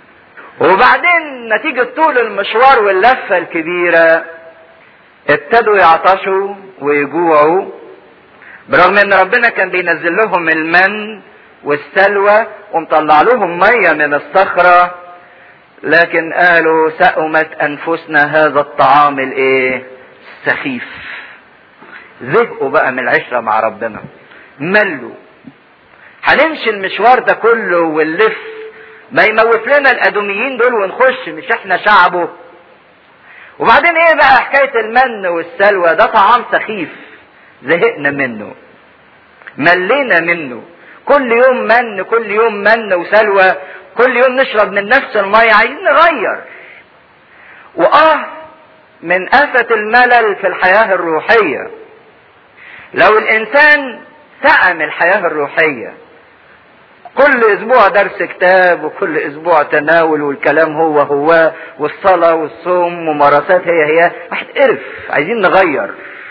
وبعدين نتيجة طول المشوار واللفة الكبيرة ابتدوا يعطشوا ويجوعوا برغم ان ربنا كان بينزل لهم المن والسلوى ومطلع لهم مية من الصخرة لكن قالوا سأمت انفسنا هذا الطعام الايه السخيف زهقوا بقى من العشرة مع ربنا ملوا هنمشي المشوار ده كله ونلف ما يموت لنا الادوميين دول ونخش مش احنا شعبه وبعدين ايه بقى حكاية المن والسلوى ده طعام سخيف زهقنا منه ملينا منه كل يوم من كل يوم من وسلوى كل يوم نشرب من نفس المية عايزين نغير واه من آفة الملل في الحياة الروحية لو الإنسان سأم الحياة الروحية كل اسبوع درس كتاب وكل اسبوع تناول والكلام هو هو والصلاة والصوم ممارسات هي هي واحد قرف عايزين نغير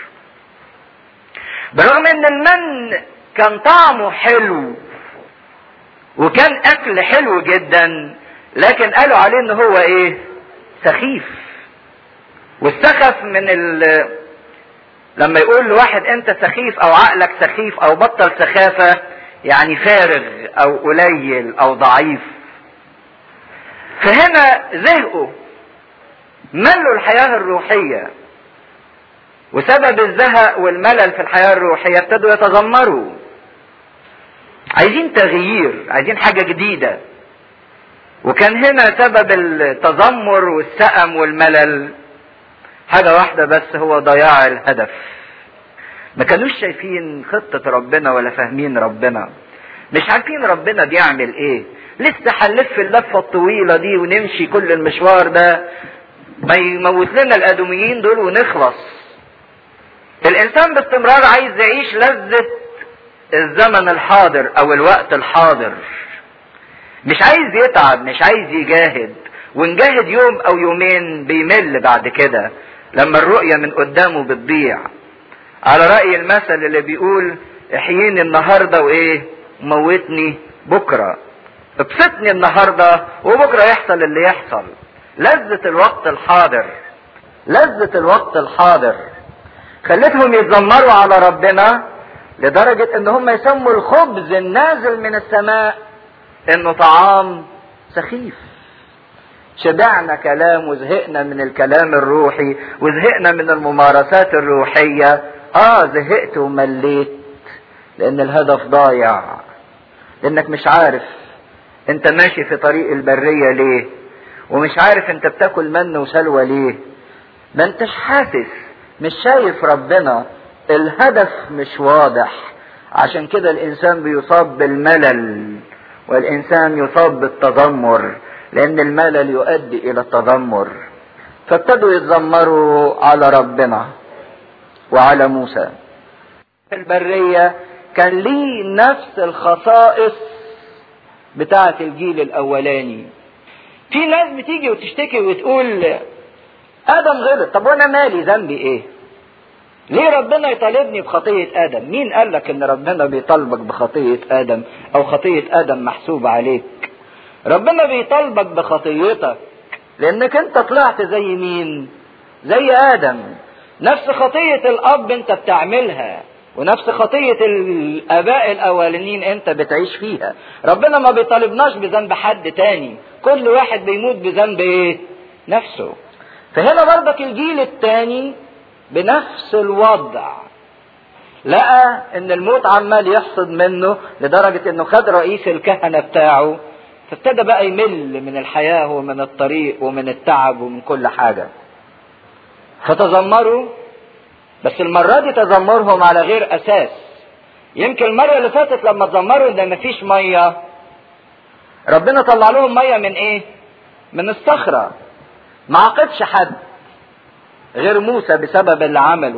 برغم ان المن كان طعمه حلو وكان اكل حلو جدا لكن قالوا عليه ان هو ايه سخيف والسخف من ال لما يقول لواحد انت سخيف او عقلك سخيف او بطل سخافة يعني فارغ او قليل او ضعيف فهنا زهقوا ملوا الحياة الروحية وسبب الزهق والملل في الحياة الروحية ابتدوا يتذمروا عايزين تغيير عايزين حاجة جديدة وكان هنا سبب التذمر والسأم والملل حاجة واحدة بس هو ضياع الهدف ما كانوش شايفين خطة ربنا ولا فاهمين ربنا مش عارفين ربنا بيعمل ايه لسه هنلف اللفة الطويلة دي ونمشي كل المشوار ده ما يموت لنا الادوميين دول ونخلص الانسان باستمرار عايز يعيش لذة الزمن الحاضر او الوقت الحاضر مش عايز يتعب مش عايز يجاهد ونجاهد يوم او يومين بيمل بعد كده لما الرؤية من قدامه بتضيع على رأي المثل اللي بيقول احييني النهاردة وايه موتني بكرة ابسطني النهاردة وبكرة يحصل اللي يحصل لذة الوقت الحاضر لذة الوقت الحاضر خلتهم يتذمروا على ربنا لدرجة ان هم يسموا الخبز النازل من السماء انه طعام سخيف شبعنا كلام وزهقنا من الكلام الروحي وزهقنا من الممارسات الروحية اه زهقت ومليت لان الهدف ضايع لانك مش عارف انت ماشي في طريق البرية ليه ومش عارف انت بتاكل من وسلوى ليه ما انتش حاسس مش شايف ربنا الهدف مش واضح عشان كده الانسان بيصاب بالملل والانسان يصاب بالتذمر لان الملل يؤدي الى التذمر فابتدوا يتذمروا على ربنا وعلى موسى في البرية كان ليه نفس الخصائص بتاعة الجيل الاولاني في ناس بتيجي وتشتكي وتقول ادم غلط طب وانا مالي ذنبي ايه ليه ربنا يطالبني بخطية ادم مين قال لك ان ربنا بيطالبك بخطية ادم او خطية ادم محسوبة عليك ربنا بيطالبك بخطيتك لانك انت طلعت زي مين زي ادم نفس خطية الاب انت بتعملها ونفس خطية الاباء الاولانيين انت بتعيش فيها ربنا ما بيطالبناش بذنب حد تاني كل واحد بيموت بذنب ايه نفسه فهنا برضك الجيل التاني بنفس الوضع لقى ان الموت عمال يحصد منه لدرجة انه خد رئيس الكهنة بتاعه فابتدى بقى يمل من الحياة ومن الطريق ومن التعب ومن كل حاجة فتذمروا بس المرة دي تذمرهم على غير أساس يمكن المرة اللي فاتت لما تذمروا ان مفيش مية ربنا طلع لهم مية من ايه من الصخرة ما عاقبش حد غير موسى بسبب اللي عمله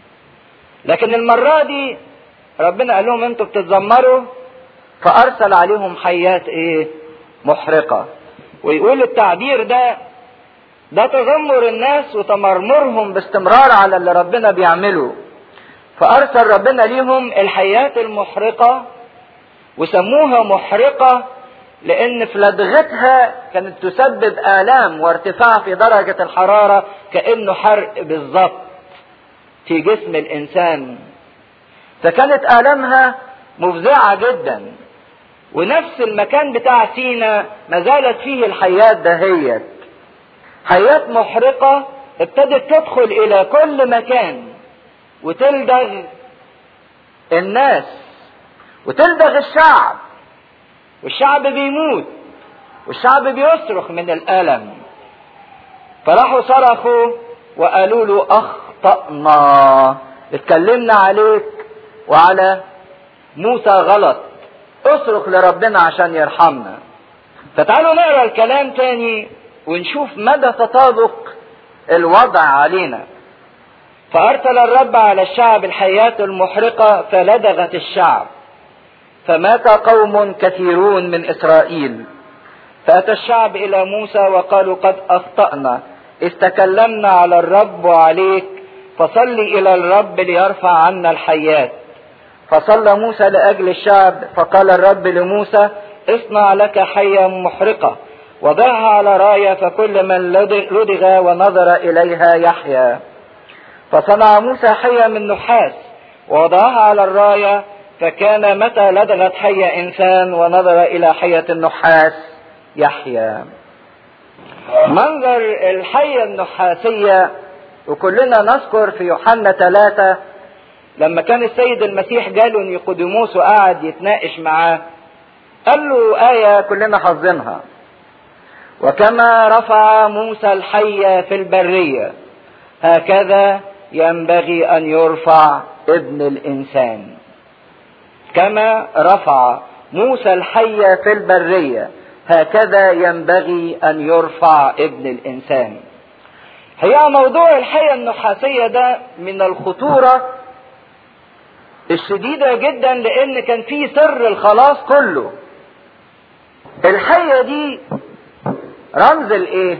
لكن المرة دي ربنا قال لهم انتوا بتتذمروا فارسل عليهم حيات ايه محرقة ويقول التعبير ده ده تذمر الناس وتمرمرهم باستمرار على اللي ربنا بيعمله فارسل ربنا ليهم الحيات المحرقة وسموها محرقة لان في لدغتها كانت تسبب الام وارتفاع في درجة الحرارة كانه حرق بالظبط في جسم الانسان فكانت الامها مفزعة جدا ونفس المكان بتاع سينا ما زالت فيه الحيات دهيت حيات محرقة ابتدت تدخل الى كل مكان وتلدغ الناس وتلدغ الشعب والشعب بيموت والشعب بيصرخ من الألم فراحوا صرخوا وقالوا له أخطأنا اتكلمنا عليك وعلى موسى غلط اصرخ لربنا عشان يرحمنا فتعالوا نقرا الكلام تاني ونشوف مدى تطابق الوضع علينا فأرسل الرب على الشعب الحياة المحرقة فلدغت الشعب فمات قوم كثيرون من إسرائيل فأتى الشعب إلى موسى وقالوا قد أخطأنا إذ تكلمنا على الرب وعليك فصل إلى الرب ليرفع عنا الحيات فصلى موسى لأجل الشعب فقال الرب لموسى اصنع لك حية محرقة وضعها على راية فكل من لدغ ونظر إليها يحيا فصنع موسى حية من نحاس ووضعها على الراية فكان متى لدغت حية إنسان ونظر إلى حية النحاس يحيا منظر الحية النحاسية وكلنا نذكر في يوحنا ثلاثة لما كان السيد المسيح جاله نيقوديموس وقعد يتناقش معاه قال له آية كلنا حافظينها وكما رفع موسى الحية في البرية هكذا ينبغي أن يرفع ابن الإنسان كما رفع موسى الحية في البرية هكذا ينبغي أن يرفع ابن الإنسان هي موضوع الحية النحاسية ده من الخطورة الشديدة جدا لأن كان فيه سر الخلاص كله الحية دي رمز الايه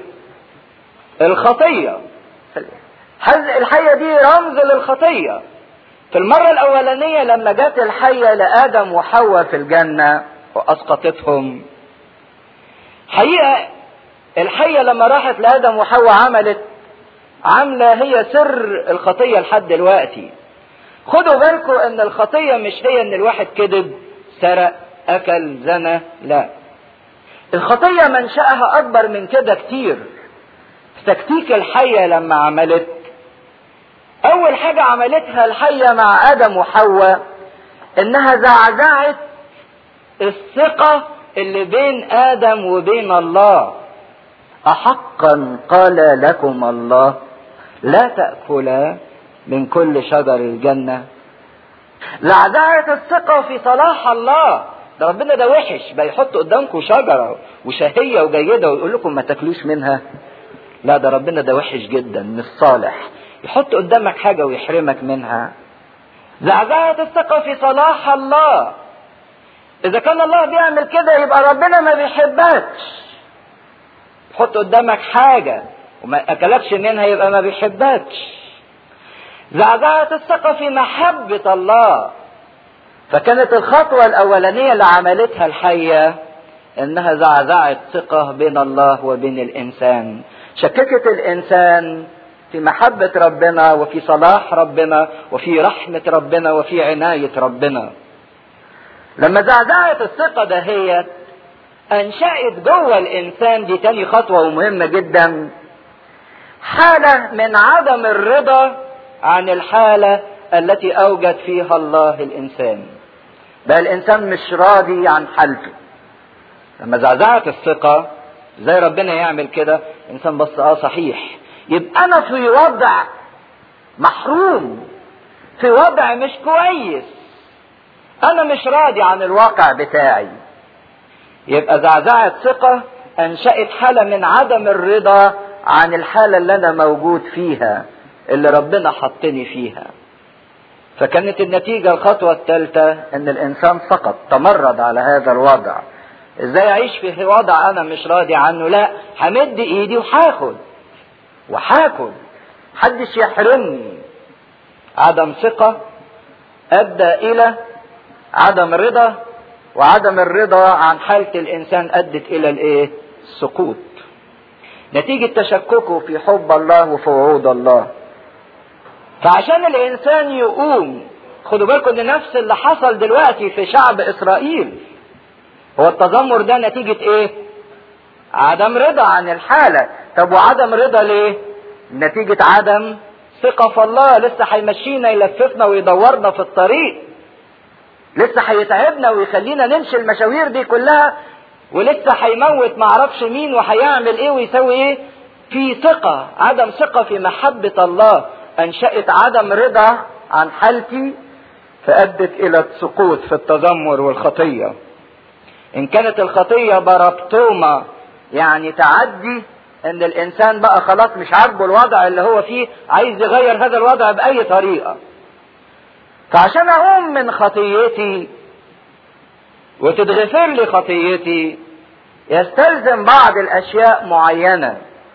الخطية الحية دي رمز للخطية في المرة الأولانية لما جت الحية لآدم وحواء في الجنة وأسقطتهم حقيقة الحية لما راحت لآدم وحواء عملت عاملة هي سر الخطية لحد دلوقتي خدوا بالكم ان الخطية مش هي ان الواحد كذب سرق اكل زنى لا الخطية منشأها اكبر من كده كتير تكتيك الحية لما عملت اول حاجة عملتها الحية مع ادم وحواء انها زعزعت الثقة اللي بين ادم وبين الله احقا قال لكم الله لا تأكلا من كل شجر الجنة زعزعت الثقة في صلاح الله ده ربنا ده وحش بقى يحط قدامكم شجرة وشهية وجيدة ويقول لكم ما تاكلوش منها لا ده ربنا ده وحش جدا مش صالح يحط قدامك حاجة ويحرمك منها زعزعت الثقة في صلاح الله إذا كان الله بيعمل كده يبقى ربنا ما بيحبكش يحط قدامك حاجة وما أكلكش منها يبقى ما بيحبكش زعزعت الثقة في محبة الله فكانت الخطوة الأولانية اللي عملتها الحية إنها زعزعت ثقة بين الله وبين الإنسان شككت الإنسان في محبة ربنا وفي صلاح ربنا وفي رحمة ربنا وفي عناية ربنا لما زعزعت الثقة دهيت أنشأت جوه الإنسان دي تاني خطوة ومهمة جدا حالة من عدم الرضا عن الحالة التي أوجد فيها الله الإنسان بقى الإنسان مش راضي عن حالته لما زعزعت الثقة زي ربنا يعمل كده الإنسان بص آه صحيح يبقى أنا في وضع محروم في وضع مش كويس أنا مش راضي عن الواقع بتاعي يبقى زعزعت ثقة أنشأت حالة من عدم الرضا عن الحالة اللي أنا موجود فيها اللي ربنا حطني فيها فكانت النتيجة الخطوة الثالثة ان الانسان سقط تمرد على هذا الوضع ازاي اعيش في وضع انا مش راضي عنه لا همد ايدي وهاخد وهاكل محدش يحرمني عدم ثقة ادى الى عدم رضا وعدم الرضا عن حالة الانسان ادت الى الايه السقوط نتيجة تشككه في حب الله وفي وعود الله فعشان الانسان يقوم خدوا بالكم ان نفس اللي حصل دلوقتي في شعب اسرائيل هو التذمر ده نتيجة ايه عدم رضا عن الحالة طب وعدم رضا ليه نتيجة عدم ثقة في الله لسه هيمشينا يلففنا ويدورنا في الطريق لسه هيتعبنا ويخلينا نمشي المشاوير دي كلها ولسه هيموت معرفش مين وهيعمل ايه ويسوي ايه في ثقة عدم ثقة في محبة الله انشأت عدم رضا عن حالتي فأدت إلى السقوط في التذمر والخطية إن كانت الخطية بربطومة يعني تعدي إن الإنسان بقى خلاص مش عاجبه الوضع اللي هو فيه عايز يغير هذا الوضع بأي طريقة فعشان أقوم من خطيتي وتتغفر لي خطيتي يستلزم بعض الاشياء معينه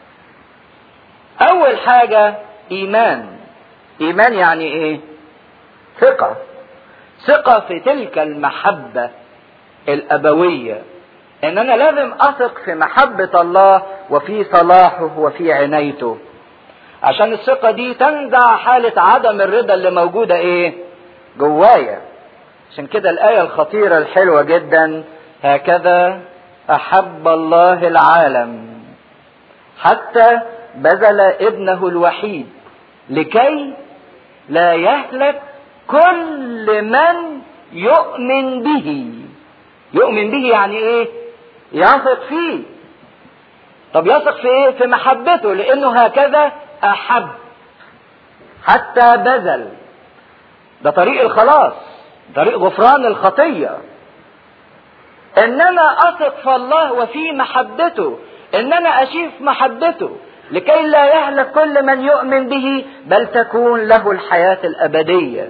اول حاجه ايمان ايمان يعني ايه ثقه ثقه في تلك المحبه الابويه ان انا لازم اثق في محبه الله وفي صلاحه وفي عنايته عشان الثقه دي تنزع حاله عدم الرضا اللي موجوده ايه جوايا عشان كده الايه الخطيره الحلوه جدا هكذا احب الله العالم حتى بذل ابنه الوحيد لكي لا يهلك كل من يؤمن به يؤمن به يعني ايه يثق فيه طب يثق في ايه في محبته لانه هكذا احب حتى بذل ده طريق الخلاص طريق غفران الخطيه ان انا اثق في الله وفي محبته ان انا اشيف محبته لكي لا يهلك كل من يؤمن به بل تكون له الحياه الابديه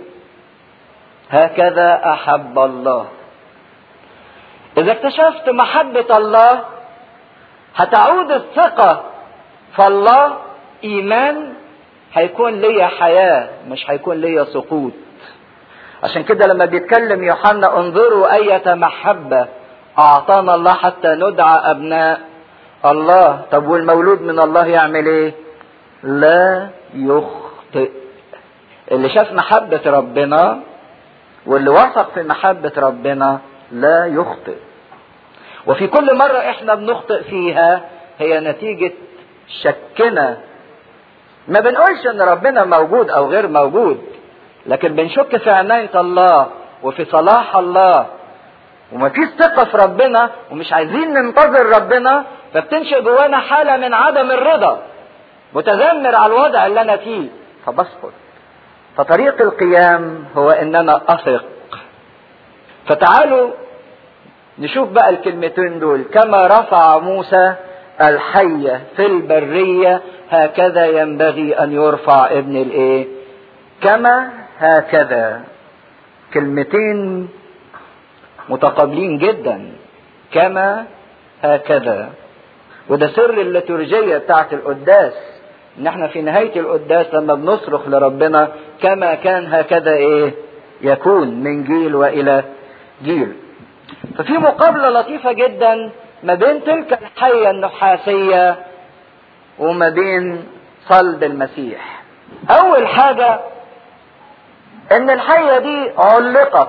هكذا احب الله اذا اكتشفت محبه الله هتعود الثقه في الله ايمان هيكون ليا حياه مش هيكون ليا سقوط عشان كده لما بيتكلم يوحنا انظروا اية محبة اعطانا الله حتى ندعى ابناء الله طب والمولود من الله يعمل ايه لا يخطئ اللي شاف محبة ربنا واللي وثق في محبة ربنا لا يخطئ وفي كل مرة احنا بنخطئ فيها هي نتيجة شكنا ما بنقولش ان ربنا موجود او غير موجود لكن بنشك في عناية الله وفي صلاح الله وما فيش ثقة في ربنا ومش عايزين ننتظر ربنا فبتنشئ جوانا حالة من عدم الرضا متذمر على الوضع اللي انا فيه فبسقط فطريق القيام هو ان انا اثق فتعالوا نشوف بقى الكلمتين دول كما رفع موسى الحية في البرية هكذا ينبغي ان يرفع ابن الايه كما هكذا كلمتين متقابلين جدا كما هكذا وده سر الليتورجية بتاعت القداس ان احنا في نهاية القداس لما بنصرخ لربنا كما كان هكذا ايه يكون من جيل والى جيل ففي مقابلة لطيفة جدا ما بين تلك الحية النحاسية وما بين صلب المسيح اول حاجة ان الحية دي علقت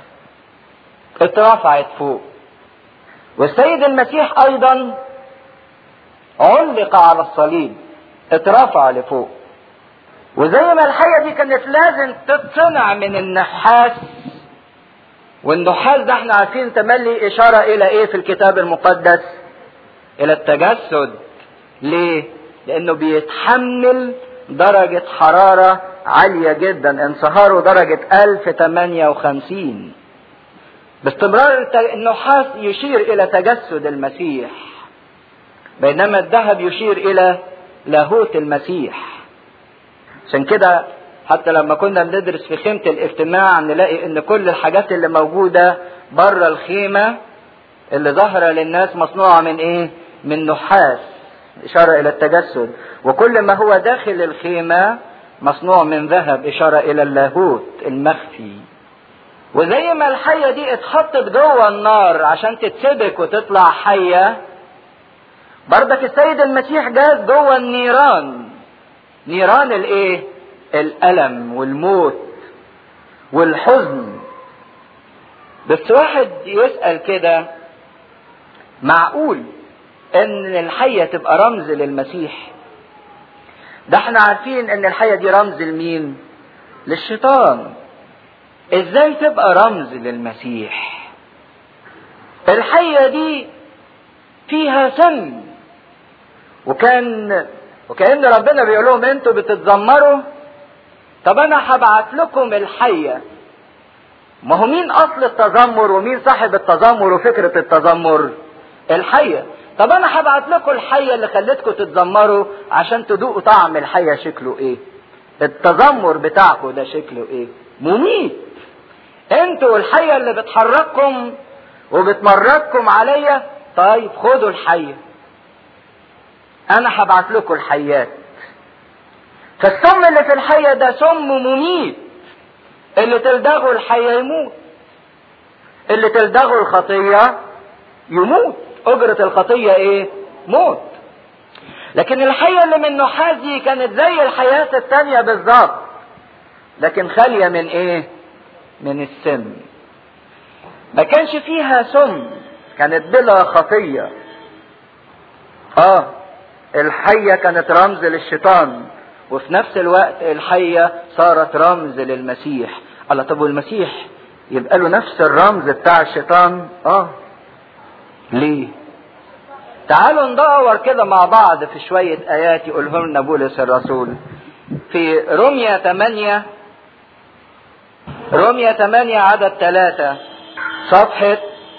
اترفعت فوق والسيد المسيح ايضا علق على الصليب اترفع لفوق وزي ما الحية دي كانت لازم تتصنع من النحاس والنحاس ده احنا عارفين تملي اشارة الى ايه في الكتاب المقدس الى التجسد ليه لانه بيتحمل درجة حرارة عالية جدا انصهاره درجة 1058 باستمرار النحاس يشير الى تجسد المسيح بينما الذهب يشير الى لاهوت المسيح عشان كده حتى لما كنا بندرس في خيمة الاجتماع نلاقي ان كل الحاجات اللي موجودة بره الخيمة اللي ظاهرة للناس مصنوعة من ايه من نحاس اشارة الى التجسد وكل ما هو داخل الخيمة مصنوع من ذهب اشارة الى اللاهوت المخفي وزي ما الحية دي اتحطت جوه النار عشان تتسبك وتطلع حية بردك السيد المسيح جاز جوه النيران نيران الايه الالم والموت والحزن بس واحد يسأل كده معقول ان الحية تبقى رمز للمسيح ده احنا عارفين ان الحية دي رمز لمين للشيطان ازاي تبقى رمز للمسيح الحية دي فيها سم وكان وكأن ربنا بيقول لهم انتوا بتتذمروا طب انا هبعت لكم الحية ما هو مين اصل التذمر ومين صاحب التذمر وفكرة التذمر الحية طب انا هبعت لكم الحية اللي خلتكم تتذمروا عشان تدوقوا طعم الحية شكله ايه التذمر بتاعكم ده شكله ايه مميت انتوا الحية اللي بتحرككم وبتمردكم عليا طيب خدوا الحية انا هبعت لكم الحيات فالسم اللي في الحية ده سم مميت اللي تلدغه الحية يموت اللي تلدغه الخطية يموت اجرة الخطية ايه موت لكن الحية اللي من نحاس دي كانت زي الحياة التانية بالظبط لكن خالية من ايه من السم ما كانش فيها سم كانت بلا خطية اه الحية كانت رمز للشيطان وفي نفس الوقت الحية صارت رمز للمسيح الله طب والمسيح يبقى له نفس الرمز بتاع الشيطان اه ليه تعالوا ندور كده مع بعض في شوية آيات يقولهم لنا بولس الرسول في روميا 8 روميا 8 عدد 3 صفحة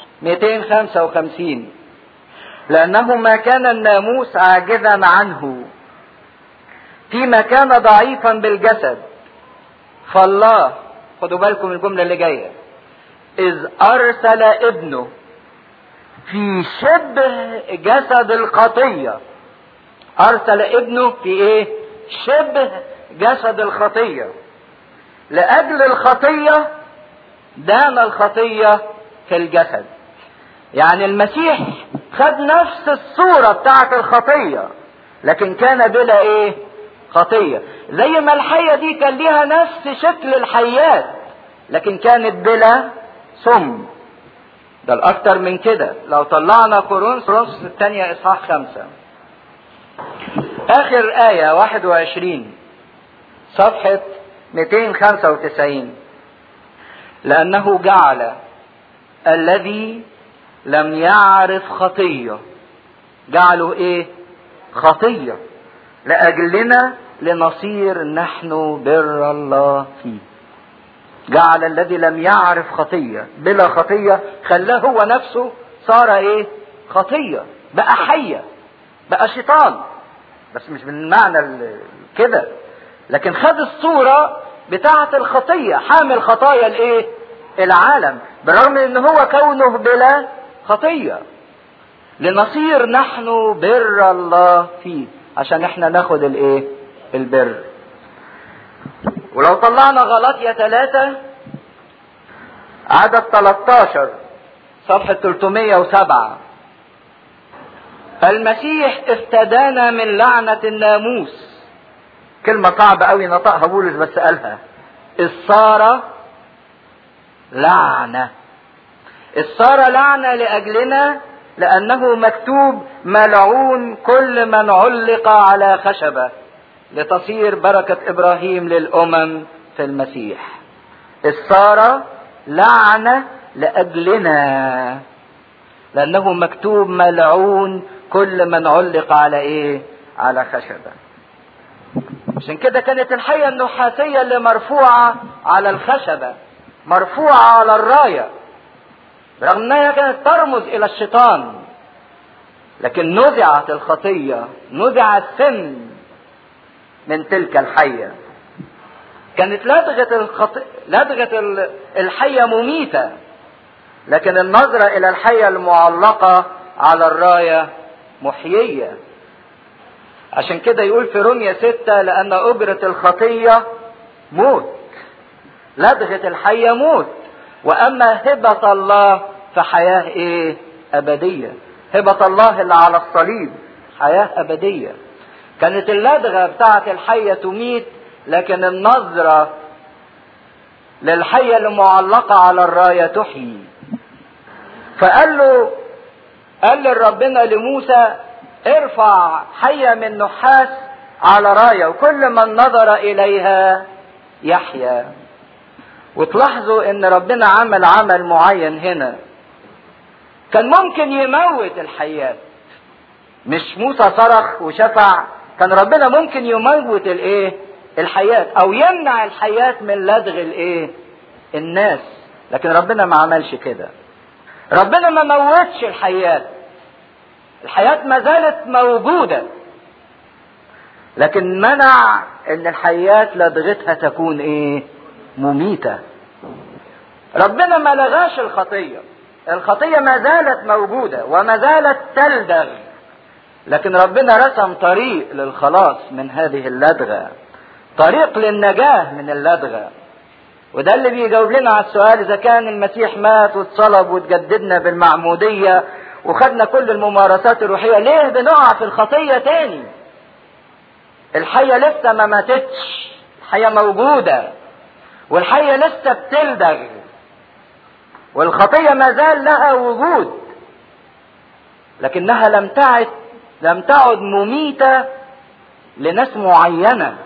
255 لأنه ما كان الناموس عاجزا عنه فيما كان ضعيفا بالجسد فالله خدوا بالكم الجملة اللي جاية إذ أرسل ابنه في شبه جسد الخطية أرسل ابنه في إيه؟ شبه جسد الخطية لأجل الخطية دان الخطية في الجسد يعني المسيح خد نفس الصورة بتاعت الخطية لكن كان بلا ايه خطية زي ما الحية دي كان ليها نفس شكل الحيات لكن كانت بلا سم ده الأكتر من كده لو طلعنا كورنثوس كورنثوس الثانية إصحاح خمسة آخر آية 21 صفحة 295 لأنه جعل الذي لم يعرف خطية جعله إيه؟ خطية لأجلنا لنصير نحن بر الله فيه جعل الذي لم يعرف خطية بلا خطية خلاه هو نفسه صار ايه خطية بقى حية بقى شيطان بس مش بالمعنى كده لكن خد الصورة بتاعة الخطية حامل خطايا الايه العالم بالرغم ان هو كونه بلا خطية لنصير نحن بر الله فيه عشان احنا ناخد الايه البر ولو طلعنا غلطية ثلاثة عدد 13 صفحة 307 المسيح افتدانا من لعنة الناموس كلمة صعبة قوي نطقها بولس بس قالها الصار لعنة الصار لعنة لأجلنا لأنه مكتوب ملعون كل من علق على خشبة لتصير بركة إبراهيم للأمم في المسيح الصار لعنة لأجلنا لأنه مكتوب ملعون كل من علق على إيه على خشبة عشان كده كانت الحية النحاسية اللي مرفوعة على الخشبة مرفوعة على الراية رغم انها كانت ترمز الى الشيطان لكن نزعت الخطية نزع السن من تلك الحية كانت لدغة الخط... لدغة الحية مميتة لكن النظرة إلى الحية المعلقة على الراية محيية عشان كده يقول في رومية ستة لأن أجرة الخطية موت لدغة الحية موت وأما هبة الله فحياة إيه؟ أبدية هبة الله اللي على الصليب حياة أبدية كانت اللدغة بتاعة الحية تميت لكن النظرة للحية المعلقة على الراية تحيي فقال له قال لربنا لموسى ارفع حية من نحاس على راية وكل من نظر إليها يحيا وتلاحظوا ان ربنا عمل عمل معين هنا كان ممكن يموت الحيات مش موسى صرخ وشفع كان ربنا ممكن يموت الايه الحيات او يمنع الحيات من لدغ الايه الناس لكن ربنا ما عملش كده ربنا ما موتش الحيات الحياة ما زالت موجودة لكن منع ان الحيات لدغتها تكون ايه مميتة ربنا ما لغاش الخطية الخطية ما زالت موجودة وما زالت تلدغ لكن ربنا رسم طريق للخلاص من هذه اللدغة طريق للنجاة من اللدغة وده اللي بيجاوب لنا على السؤال اذا كان المسيح مات واتصلب وتجددنا بالمعمودية وخدنا كل الممارسات الروحية ليه بنقع في الخطية تاني الحية لسه ما ماتتش الحية موجودة والحية لسه بتلدغ والخطية ما زال لها وجود لكنها لم تعد لم تعد مميتة لناس معينة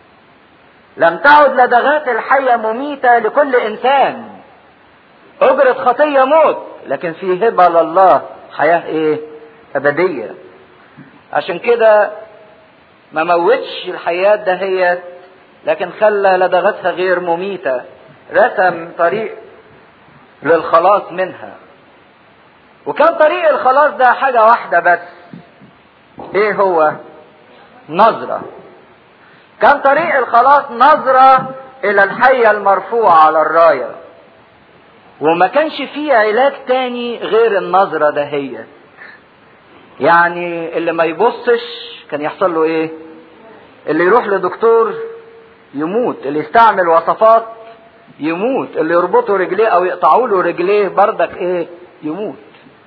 لم تعد لدغات الحية مميتة لكل إنسان أجرة خطية موت لكن في هبة لله حياة إيه؟ أبدية عشان كده ما موتش الحياة دهيت لكن خلى لدغتها غير مميتة رسم طريق للخلاص منها وكان طريق الخلاص ده حاجة واحدة بس ايه هو نظرة كان طريق الخلاص نظرة الى الحية المرفوعة على الراية وما كانش فيه علاج تاني غير النظرة دهيت يعني اللي ما يبصش كان يحصل له ايه اللي يروح لدكتور يموت اللي يستعمل وصفات يموت اللي يربطوا رجليه او يقطعوا له رجليه بردك ايه يموت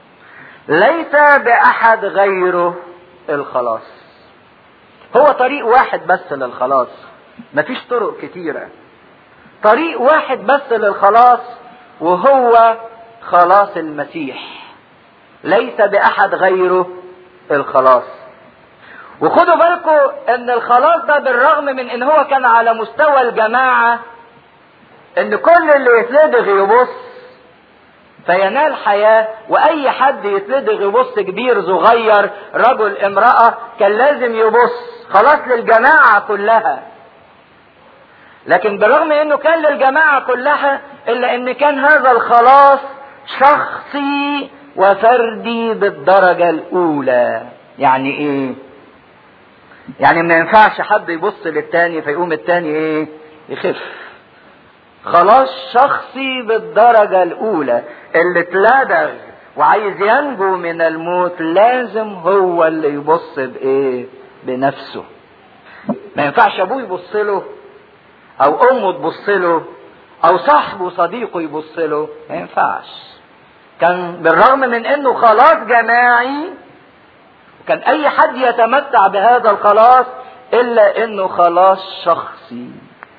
ليس باحد غيره الخلاص هو طريق واحد بس للخلاص مفيش طرق كتيرة طريق واحد بس للخلاص وهو خلاص المسيح ليس باحد غيره الخلاص وخدوا بالكم ان الخلاص ده بالرغم من ان هو كان على مستوى الجماعة ان كل اللي يتلدغ يبص فينال حياة واي حد يتلدغ يبص كبير صغير رجل امرأة كان لازم يبص خلاص للجماعة كلها لكن بالرغم انه كان للجماعة كلها الا ان كان هذا الخلاص شخصي وفردي بالدرجة الاولى يعني ايه يعني ما ينفعش حد يبص للتاني فيقوم التاني ايه يخف خلاص شخصي بالدرجة الأولى اللي اتلدغ وعايز ينجو من الموت لازم هو اللي يبص بإيه؟ بنفسه. ما ينفعش أبوه يبص له أو أمه تبص له أو صاحبه صديقه يبص له، ما ينفعش. كان بالرغم من إنه خلاص جماعي كان أي حد يتمتع بهذا الخلاص إلا إنه خلاص شخصي.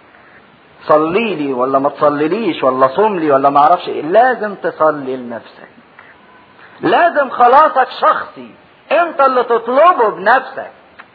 صلي لي ولا ما تصليليش ولا صوم لي ولا ما اعرفش ايه لازم تصلي لنفسك لازم خلاصك شخصي انت اللي تطلبه بنفسك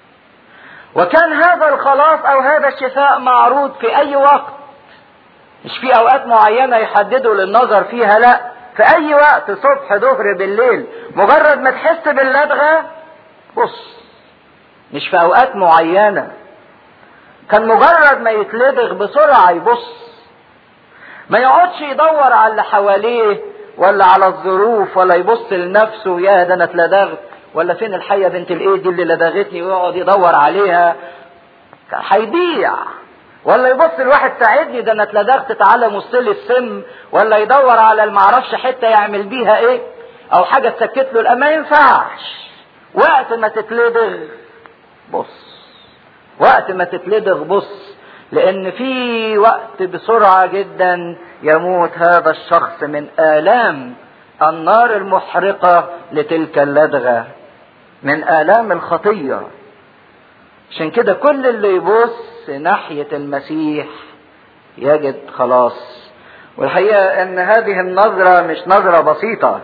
وكان هذا الخلاص او هذا الشفاء معروض في اي وقت مش في اوقات معينة يحددوا للنظر فيها لا في اي وقت صبح ظهر بالليل مجرد ما تحس باللدغة بص مش في اوقات معينة كان مجرد ما يتلدغ بسرعة يبص ما يقعدش يدور على اللي حواليه ولا على الظروف ولا يبص لنفسه يا ده انا اتلدغت ولا فين الحية بنت الايه دي اللي لدغتني ويقعد يدور عليها هيضيع ولا يبص لواحد ساعدني ده انا اتلدغت تعالى مصلي السم ولا يدور على المعرفش حتة يعمل بيها ايه او حاجة تسكت له ما ينفعش وقت ما تتلدغ بص وقت ما تتلدغ بص لان في وقت بسرعة جدا يموت هذا الشخص من الام النار المحرقة لتلك اللدغة من الام الخطية عشان كده كل اللي يبص ناحية المسيح يجد خلاص والحقيقة ان هذه النظرة مش نظرة بسيطة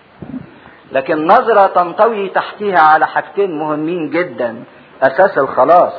لكن نظرة تنطوي تحتها على حاجتين مهمين جدا اساس الخلاص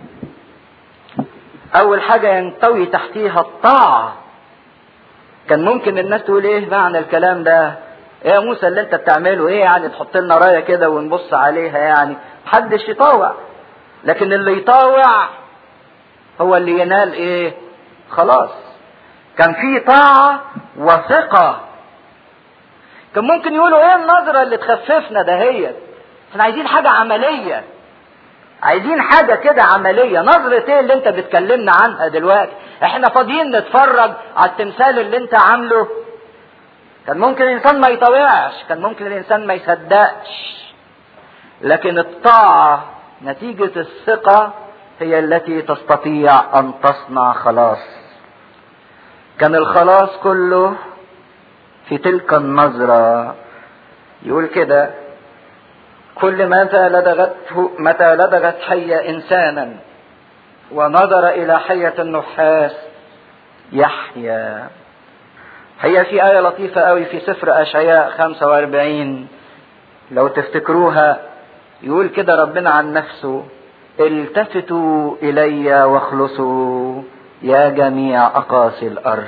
اول حاجة ينطوي تحتيها الطاعة كان ممكن الناس تقول ايه معنى الكلام ده ايه يا موسى اللي انت بتعمله ايه يعني تحط لنا راية كده ونبص عليها يعني محدش يطاوع لكن اللي يطاوع هو اللي ينال ايه خلاص كان في طاعة وثقة كان ممكن يقولوا ايه النظرة اللي تخففنا دهيت احنا عايزين حاجة عملية عايزين حاجة كده عملية نظرة ايه اللي انت بتكلمنا عنها دلوقتي احنا فاضيين نتفرج على التمثال اللي انت عامله كان ممكن الانسان ما يطوعش كان ممكن الانسان ما يصدقش لكن الطاعة نتيجة الثقة هي التي تستطيع ان تصنع خلاص كان الخلاص كله في تلك النظرة يقول كده كل متى لدغته متى لدغت حية إنسانا ونظر إلى حية النحاس يحيا هي في آية لطيفة قوي في سفر أشعياء 45 لو تفتكروها يقول كده ربنا عن نفسه التفتوا إلي واخلصوا يا جميع أقاصي الأرض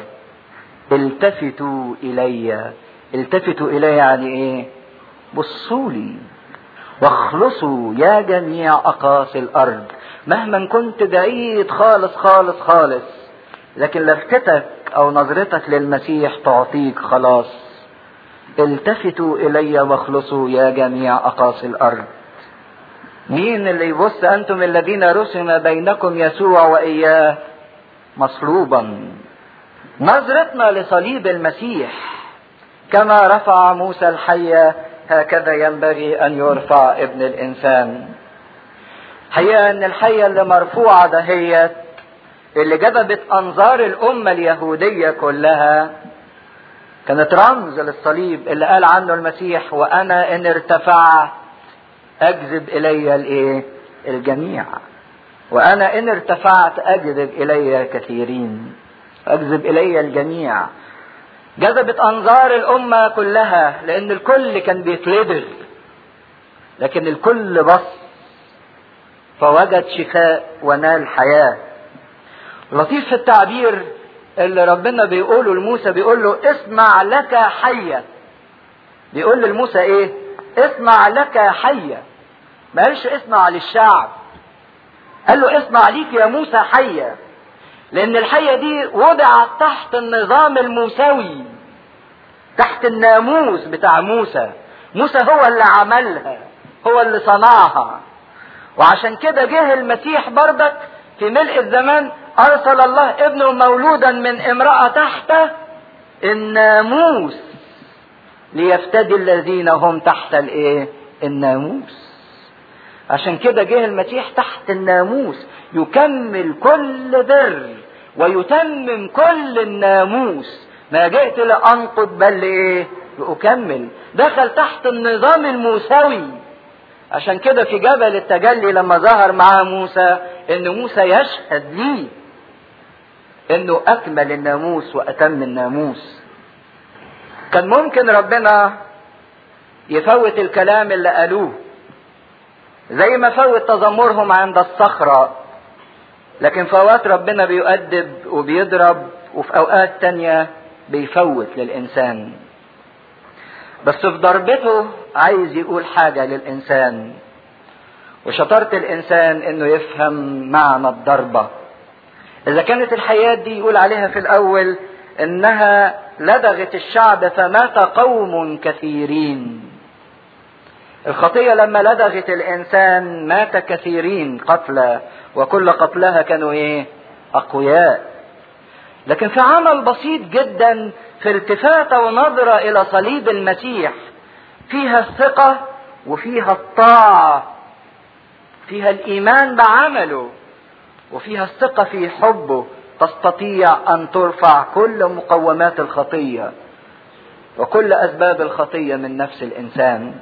التفتوا إلي التفتوا إلي يعني إيه بصوا لي واخلصوا يا جميع أقاصي الأرض مهما كنت بعيد خالص خالص خالص لكن لفتتك أو نظرتك للمسيح تعطيك خلاص التفتوا إلي واخلصوا يا جميع أقاصي الأرض مين اللي يبص أنتم الذين رسم بينكم يسوع وإياه مصلوبا نظرتنا لصليب المسيح كما رفع موسى الحية هكذا ينبغي أن يرفع ابن الإنسان حقيقة أن الحية اللي مرفوعة دهيت اللي جذبت أنظار الأمة اليهودية كلها كانت رمز للصليب اللي قال عنه المسيح وأنا إن ارتفعت أجذب إلي الإيه؟ الجميع وأنا إن ارتفعت أجذب إلي كثيرين أجذب إلي الجميع جذبت أنظار الأمة كلها لأن الكل كان بيتلدغ لكن الكل بص فوجد شفاء ونال حياة لطيف في التعبير اللي ربنا بيقوله لموسى بيقول له اصنع لك حية بيقول لموسى ايه اصنع لك حية ما قالش اصنع للشعب قال له اصنع ليك يا موسى حية لان الحية دي وضعت تحت النظام الموسوي تحت الناموس بتاع موسى موسى هو اللي عملها هو اللي صنعها وعشان كده جه المسيح بردك في ملء الزمان ارسل الله ابنه مولودا من امرأة تحت الناموس ليفتدي الذين هم تحت الايه الناموس عشان كده جه المسيح تحت الناموس يكمل كل بر ويتمم كل الناموس ما جئت لانقض بل ايه لاكمل دخل تحت النظام الموسوي عشان كده في جبل التجلي لما ظهر معاه موسى ان موسى يشهد ليه انه اكمل الناموس واتم الناموس كان ممكن ربنا يفوت الكلام اللي قالوه زي ما فوت تذمرهم عند الصخرة لكن في اوقات ربنا بيؤدب وبيضرب وفي اوقات تانية بيفوت للانسان بس في ضربته عايز يقول حاجة للإنسان وشطارة الإنسان إنه يفهم معنى الضربة إذا كانت الحياة دي يقول عليها في الأول إنها لدغت الشعب فمات قوم كثيرين الخطية لما لدغت الإنسان مات كثيرين قتلى وكل قتلها كانوا إيه أقوياء لكن في عمل بسيط جدا في التفاتة ونظرة إلى صليب المسيح فيها الثقة وفيها الطاعة فيها الإيمان بعمله وفيها الثقة في حبه تستطيع أن ترفع كل مقومات الخطية وكل أسباب الخطية من نفس الإنسان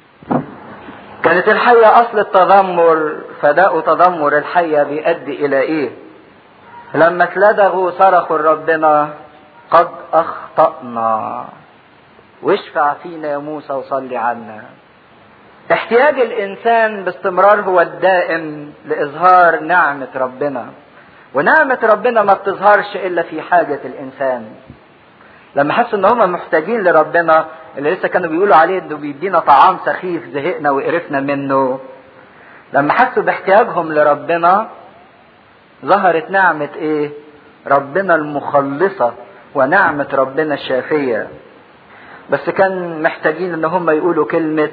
كانت الحية أصل التذمر فداء تذمر الحية بيؤدي إلى إيه؟ لما اتلدغوا صرخوا ربنا قد اخطأنا واشفع فينا يا موسى وصلي عنا احتياج الانسان باستمرار هو الدائم لاظهار نعمة ربنا ونعمة ربنا ما بتظهرش الا في حاجة الانسان لما حسوا ان هم محتاجين لربنا اللي لسه كانوا بيقولوا عليه انه بيدينا طعام سخيف زهقنا وقرفنا منه لما حسوا باحتياجهم لربنا ظهرت نعمة ايه ربنا المخلصة ونعمة ربنا الشافية بس كان محتاجين ان هم يقولوا كلمة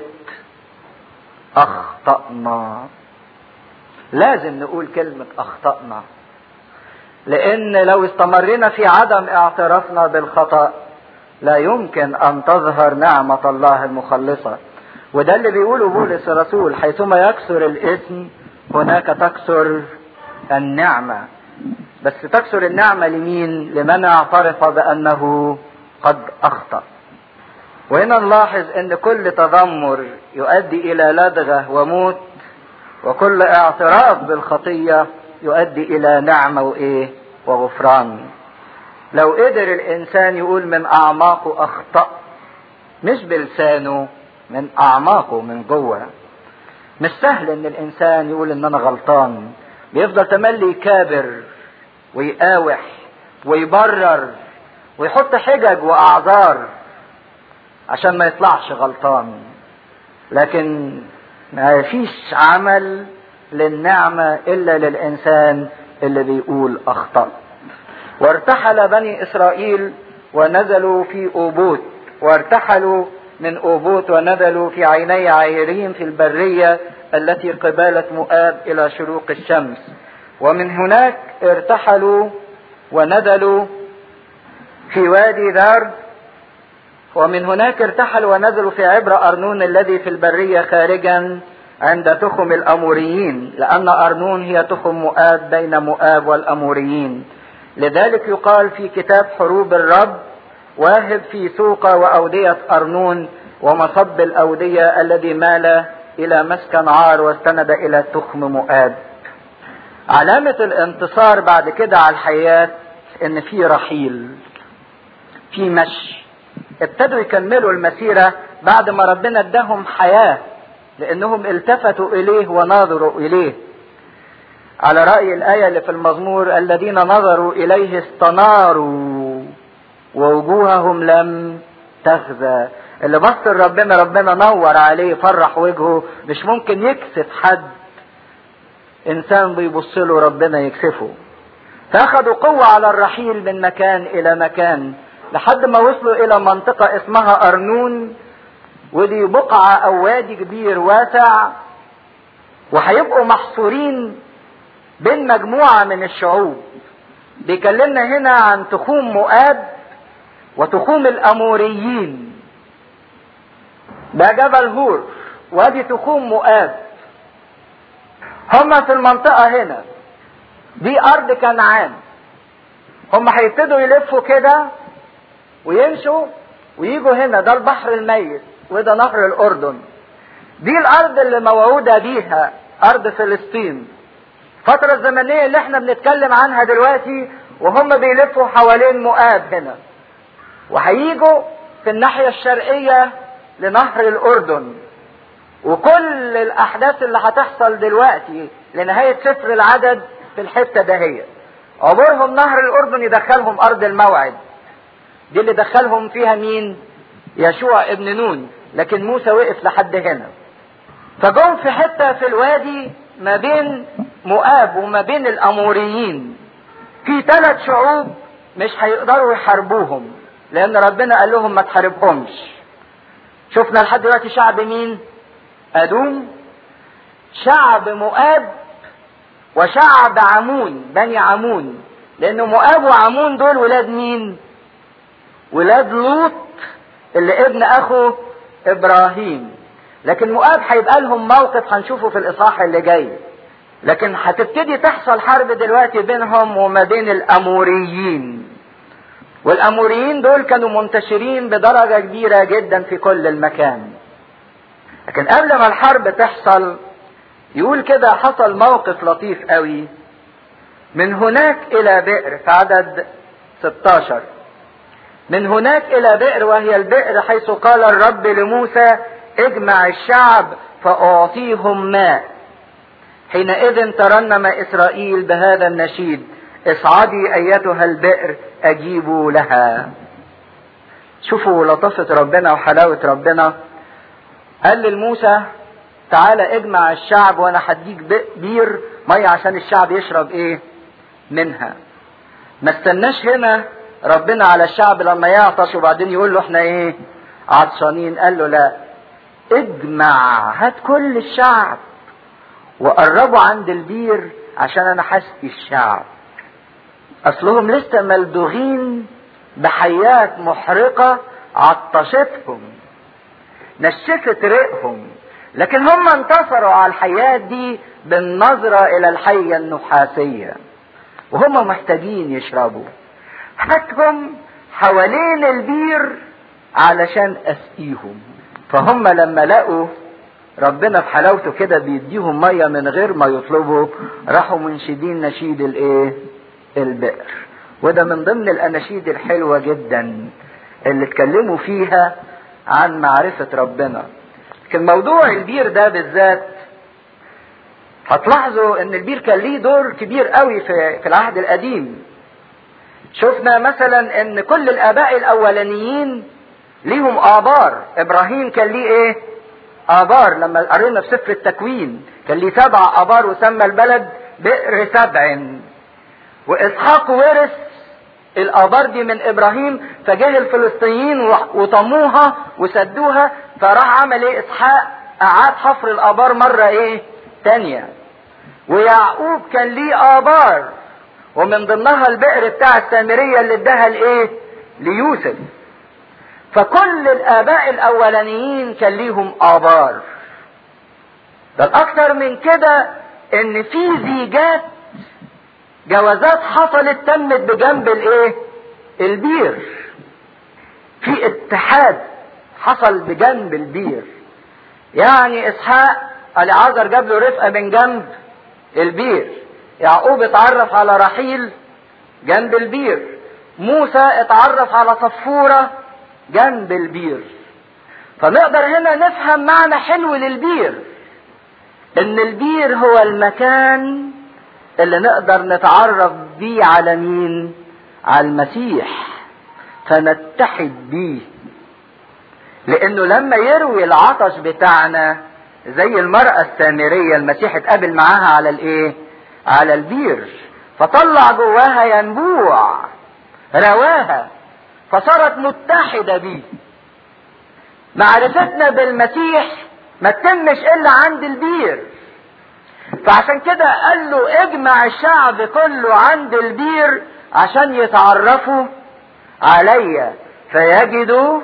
اخطأنا لازم نقول كلمة اخطأنا لان لو استمرنا في عدم اعترافنا بالخطأ لا يمكن ان تظهر نعمة الله المخلصة وده اللي بيقوله بولس الرسول حيثما يكثر الاثم هناك تكثر النعمة بس تكثر النعمة لمين لمن اعترف بانه قد اخطأ وهنا نلاحظ ان كل تذمر يؤدي الى لدغة وموت وكل اعتراف بالخطية يؤدي الى نعمة وايه وغفران لو قدر الانسان يقول من اعماقه اخطأ مش بلسانه من اعماقه من جوه مش سهل ان الانسان يقول ان انا غلطان بيفضل تملي يكابر ويقاوح ويبرر ويحط حجج واعذار عشان ما يطلعش غلطان لكن ما فيش عمل للنعمة الا للانسان اللي بيقول اخطأ وارتحل بني اسرائيل ونزلوا في اوبوت وارتحلوا من اوبوت ونزلوا في عيني عيرين في البرية التي قبالة مؤاب الى شروق الشمس ومن هناك ارتحلوا ونزلوا في وادي دار ومن هناك ارتحلوا ونزلوا في عبر أرنون الذي في البرية خارجا عند تخم الأموريين لأن أرنون هي تخم مؤاب بين مؤاب والأموريين لذلك يقال في كتاب حروب الرب واهب في سوق وأودية أرنون ومصب الأودية الذي مال إلى مسكن عار واستند إلى تخم مؤاب علامة الانتصار بعد كده على الحياة ان في رحيل في مشي ابتدوا يكملوا المسيرة بعد ما ربنا اداهم حياة لانهم التفتوا اليه ونظروا اليه على رأي الآية اللي في المزمور الذين نظروا إليه استناروا ووجوههم لم تخزى اللي بص ربنا ربنا نور عليه فرح وجهه مش ممكن يكسف حد انسان بيبص له ربنا يكسفه فاخدوا قوة على الرحيل من مكان الى مكان لحد ما وصلوا الى منطقة اسمها ارنون ودي بقعة او وادي كبير واسع وهيبقوا محصورين بين مجموعة من الشعوب بيكلمنا هنا عن تخوم مؤاب وتخوم الاموريين ده جبل هور وادي تخوم مؤاب هما في المنطقة هنا دي أرض كنعان هم هيبتدوا يلفوا كده ويمشوا ويجوا هنا ده البحر الميت وده نهر الأردن دي الأرض اللي موعودة بيها أرض فلسطين الفترة الزمنية اللي احنا بنتكلم عنها دلوقتي وهم بيلفوا حوالين مؤاب هنا وهيجوا في الناحية الشرقية لنهر الأردن وكل الاحداث اللي هتحصل دلوقتي لنهاية سفر العدد في الحتة دهية عبورهم نهر الاردن يدخلهم ارض الموعد دي اللي دخلهم فيها مين يشوع ابن نون لكن موسى وقف لحد هنا فجم في حتة في الوادي ما بين مؤاب وما بين الاموريين في ثلاث شعوب مش هيقدروا يحاربوهم لان ربنا قال لهم ما تحاربهمش شفنا لحد دلوقتي شعب مين أدوم شعب مؤاب وشعب عمون بني عمون لأن مؤاب وعمون دول ولاد مين؟ ولاد لوط اللي ابن أخو إبراهيم لكن مؤاب هيبقى لهم موقف هنشوفه في الإصحاح اللي جاي لكن هتبتدي تحصل حرب دلوقتي بينهم وما بين الأموريين والأموريين دول كانوا منتشرين بدرجة كبيرة جدا في كل المكان لكن قبل ما الحرب تحصل يقول كده حصل موقف لطيف قوي من هناك الى بئر في عدد 16 من هناك الى بئر وهي البئر حيث قال الرب لموسى اجمع الشعب فاعطيهم ماء حينئذ ترنم اسرائيل بهذا النشيد اصعدي ايتها البئر اجيبوا لها شوفوا لطافة ربنا وحلاوة ربنا قال لموسى تعالى اجمع الشعب وانا هديك بير ميه عشان الشعب يشرب ايه منها ما استناش هنا ربنا على الشعب لما يعطش وبعدين يقول له احنا ايه عطشانين قال له لا اجمع هات كل الشعب وقربوا عند البير عشان انا حسقي الشعب اصلهم لسه ملدوغين بحيات محرقة عطشتهم نشفت ريقهم لكن هم انتصروا على الحياة دي بالنظرة إلى الحية النحاسية وهم محتاجين يشربوا هاتهم حوالين البير علشان أسقيهم فهم لما لقوا ربنا في حلاوته كده بيديهم مية من غير ما يطلبوا راحوا منشدين نشيد الايه البئر وده من ضمن الاناشيد الحلوة جدا اللي اتكلموا فيها عن معرفة ربنا لكن موضوع البير ده بالذات هتلاحظوا ان البير كان ليه دور كبير قوي في, في العهد القديم شفنا مثلا ان كل الاباء الاولانيين ليهم ابار ابراهيم كان ليه ايه ابار لما قرينا في سفر التكوين كان ليه سبع ابار وسمى البلد بئر سبع واسحاق ورث الابار دي من ابراهيم فجه الفلسطينيين وطموها وسدوها فراح عمل ايه اسحاق اعاد حفر الابار مرة ايه تانية ويعقوب كان ليه ابار ومن ضمنها البئر بتاع السامرية اللي اداها لايه ليوسف فكل الاباء الاولانيين كان ليهم ابار بل اكتر من كده ان في زيجات جوازات حصلت تمت بجنب الايه البير في اتحاد حصل بجنب البير يعني اسحاق العازر جاب له رفقه من جنب البير يعقوب اتعرف على رحيل جنب البير موسى اتعرف على صفوره جنب البير فنقدر هنا نفهم معنى حلو للبير ان البير هو المكان اللي نقدر نتعرف بيه على مين على المسيح فنتحد بيه لانه لما يروي العطش بتاعنا زي المرأة السامرية المسيح اتقابل معاها على الايه على البير فطلع جواها ينبوع رواها فصارت متحدة بيه معرفتنا بالمسيح ما تتمش الا عند البير فعشان كده قال له اجمع الشعب كله عند البير عشان يتعرفوا عليا فيجدوا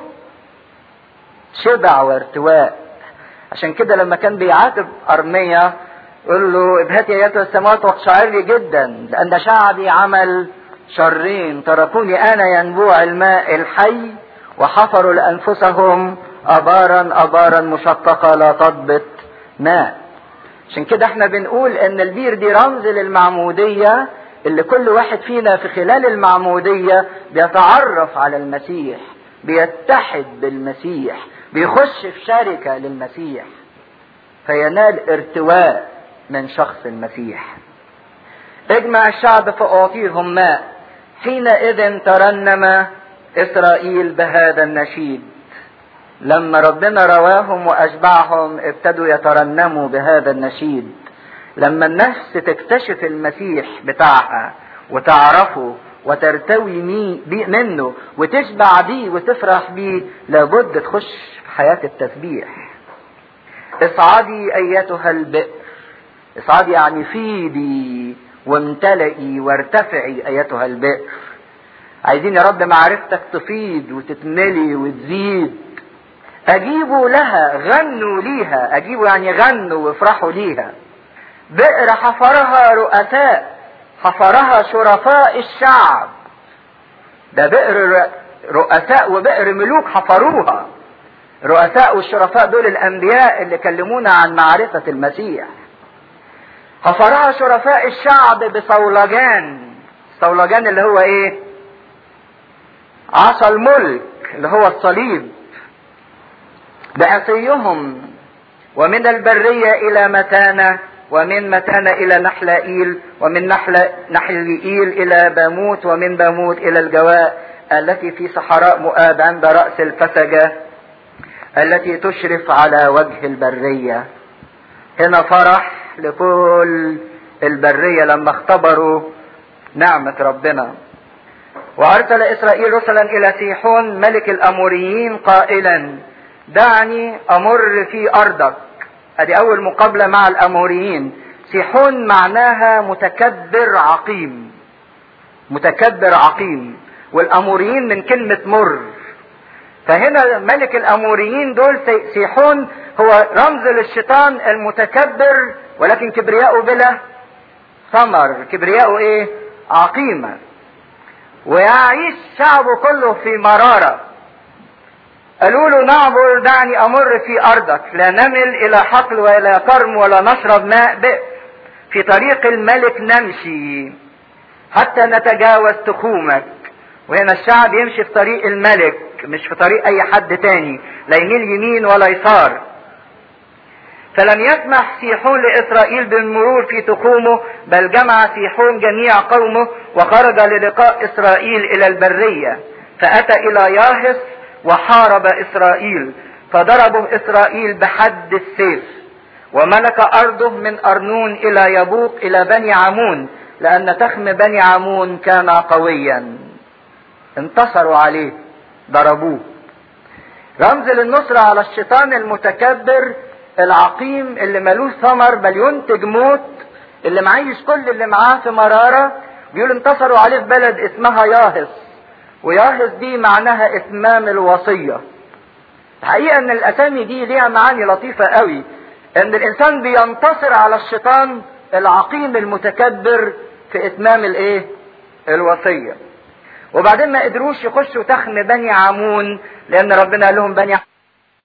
شبع وارتواء عشان كده لما كان بيعاتب ارميا يقول له ابهتي ايتها السماوات واقشعري جدا لان شعبي عمل شرين تركوني انا ينبوع الماء الحي وحفروا لانفسهم ابارا ابارا مشققه لا تضبط ماء عشان كده احنا بنقول ان البير دي رمز للمعموديه اللي كل واحد فينا في خلال المعموديه بيتعرف على المسيح بيتحد بالمسيح بيخش في شركه للمسيح فينال ارتواء من شخص المسيح اجمع الشعب فاعطيهم ماء حينئذ ترنم اسرائيل بهذا النشيد لما ربنا رواهم واشبعهم ابتدوا يترنموا بهذا النشيد لما النفس تكتشف المسيح بتاعها وتعرفه وترتوي منه وتشبع بيه وتفرح بيه لابد تخش في حياة التسبيح اصعدي ايتها البئر اصعدي يعني فيدي وامتلئي وارتفعي ايتها البئر عايزين يا رب معرفتك تفيض وتتملي وتزيد اجيبوا لها غنوا ليها اجيبوا يعني غنوا وافرحوا ليها بئر حفرها رؤساء حفرها شرفاء الشعب ده بئر رؤساء وبئر ملوك حفروها رؤساء والشرفاء دول الانبياء اللي كلمونا عن معرفة المسيح حفرها شرفاء الشعب بصولجان صولجان اللي هو ايه عصا الملك اللي هو الصليب بعصيهم ومن البرية إلى متانة ومن متانة إلى نحلائيل ومن نحل نحلئيل إلى باموت ومن باموت إلى الجواء التي في صحراء مؤاب عند رأس الفسجة التي تشرف على وجه البرية هنا فرح لكل البرية لما اختبروا نعمة ربنا وأرسل إسرائيل رسلا إلى سيحون ملك الأموريين قائلا دعني أمر في أرضك ادي أول مقابلة مع الأموريين سيحون معناها متكبر عقيم متكبر عقيم والاموريين من كلمة مر فهنا ملك الاموريين دول سيحون هو رمز للشيطان المتكبر ولكن كبرياءه بلا ثمر كبرياءه ايه عقيمة ويعيش شعبه كله في مرارة قالوا له نعبر دعني امر في ارضك لا نمل الى حقل ولا كرم ولا نشرب ماء بئر في طريق الملك نمشي حتى نتجاوز تخومك وهنا الشعب يمشي في طريق الملك مش في طريق اي حد تاني لا يميل يمين ولا يسار فلم يسمح سيحون لاسرائيل بالمرور في تخومه بل جمع سيحون جميع قومه وخرج للقاء اسرائيل الى البريه فاتى الى ياهس وحارب اسرائيل فضربه اسرائيل بحد السيف وملك ارضه من ارنون الى يبوق الى بني عمون لان تخم بني عمون كان قويا انتصروا عليه ضربوه رمز للنصرة على الشيطان المتكبر العقيم اللي ملوش ثمر بل ينتج موت اللي معيش كل اللي معاه في مرارة بيقول انتصروا عليه في بلد اسمها ياهس وياهس دي معناها اتمام الوصية الحقيقة ان الاسامي دي ليها معاني لطيفة قوي ان الانسان بينتصر على الشيطان العقيم المتكبر في اتمام الايه الوصية وبعدين ما قدروش يخشوا تخم بني عمون لان ربنا قال لهم بني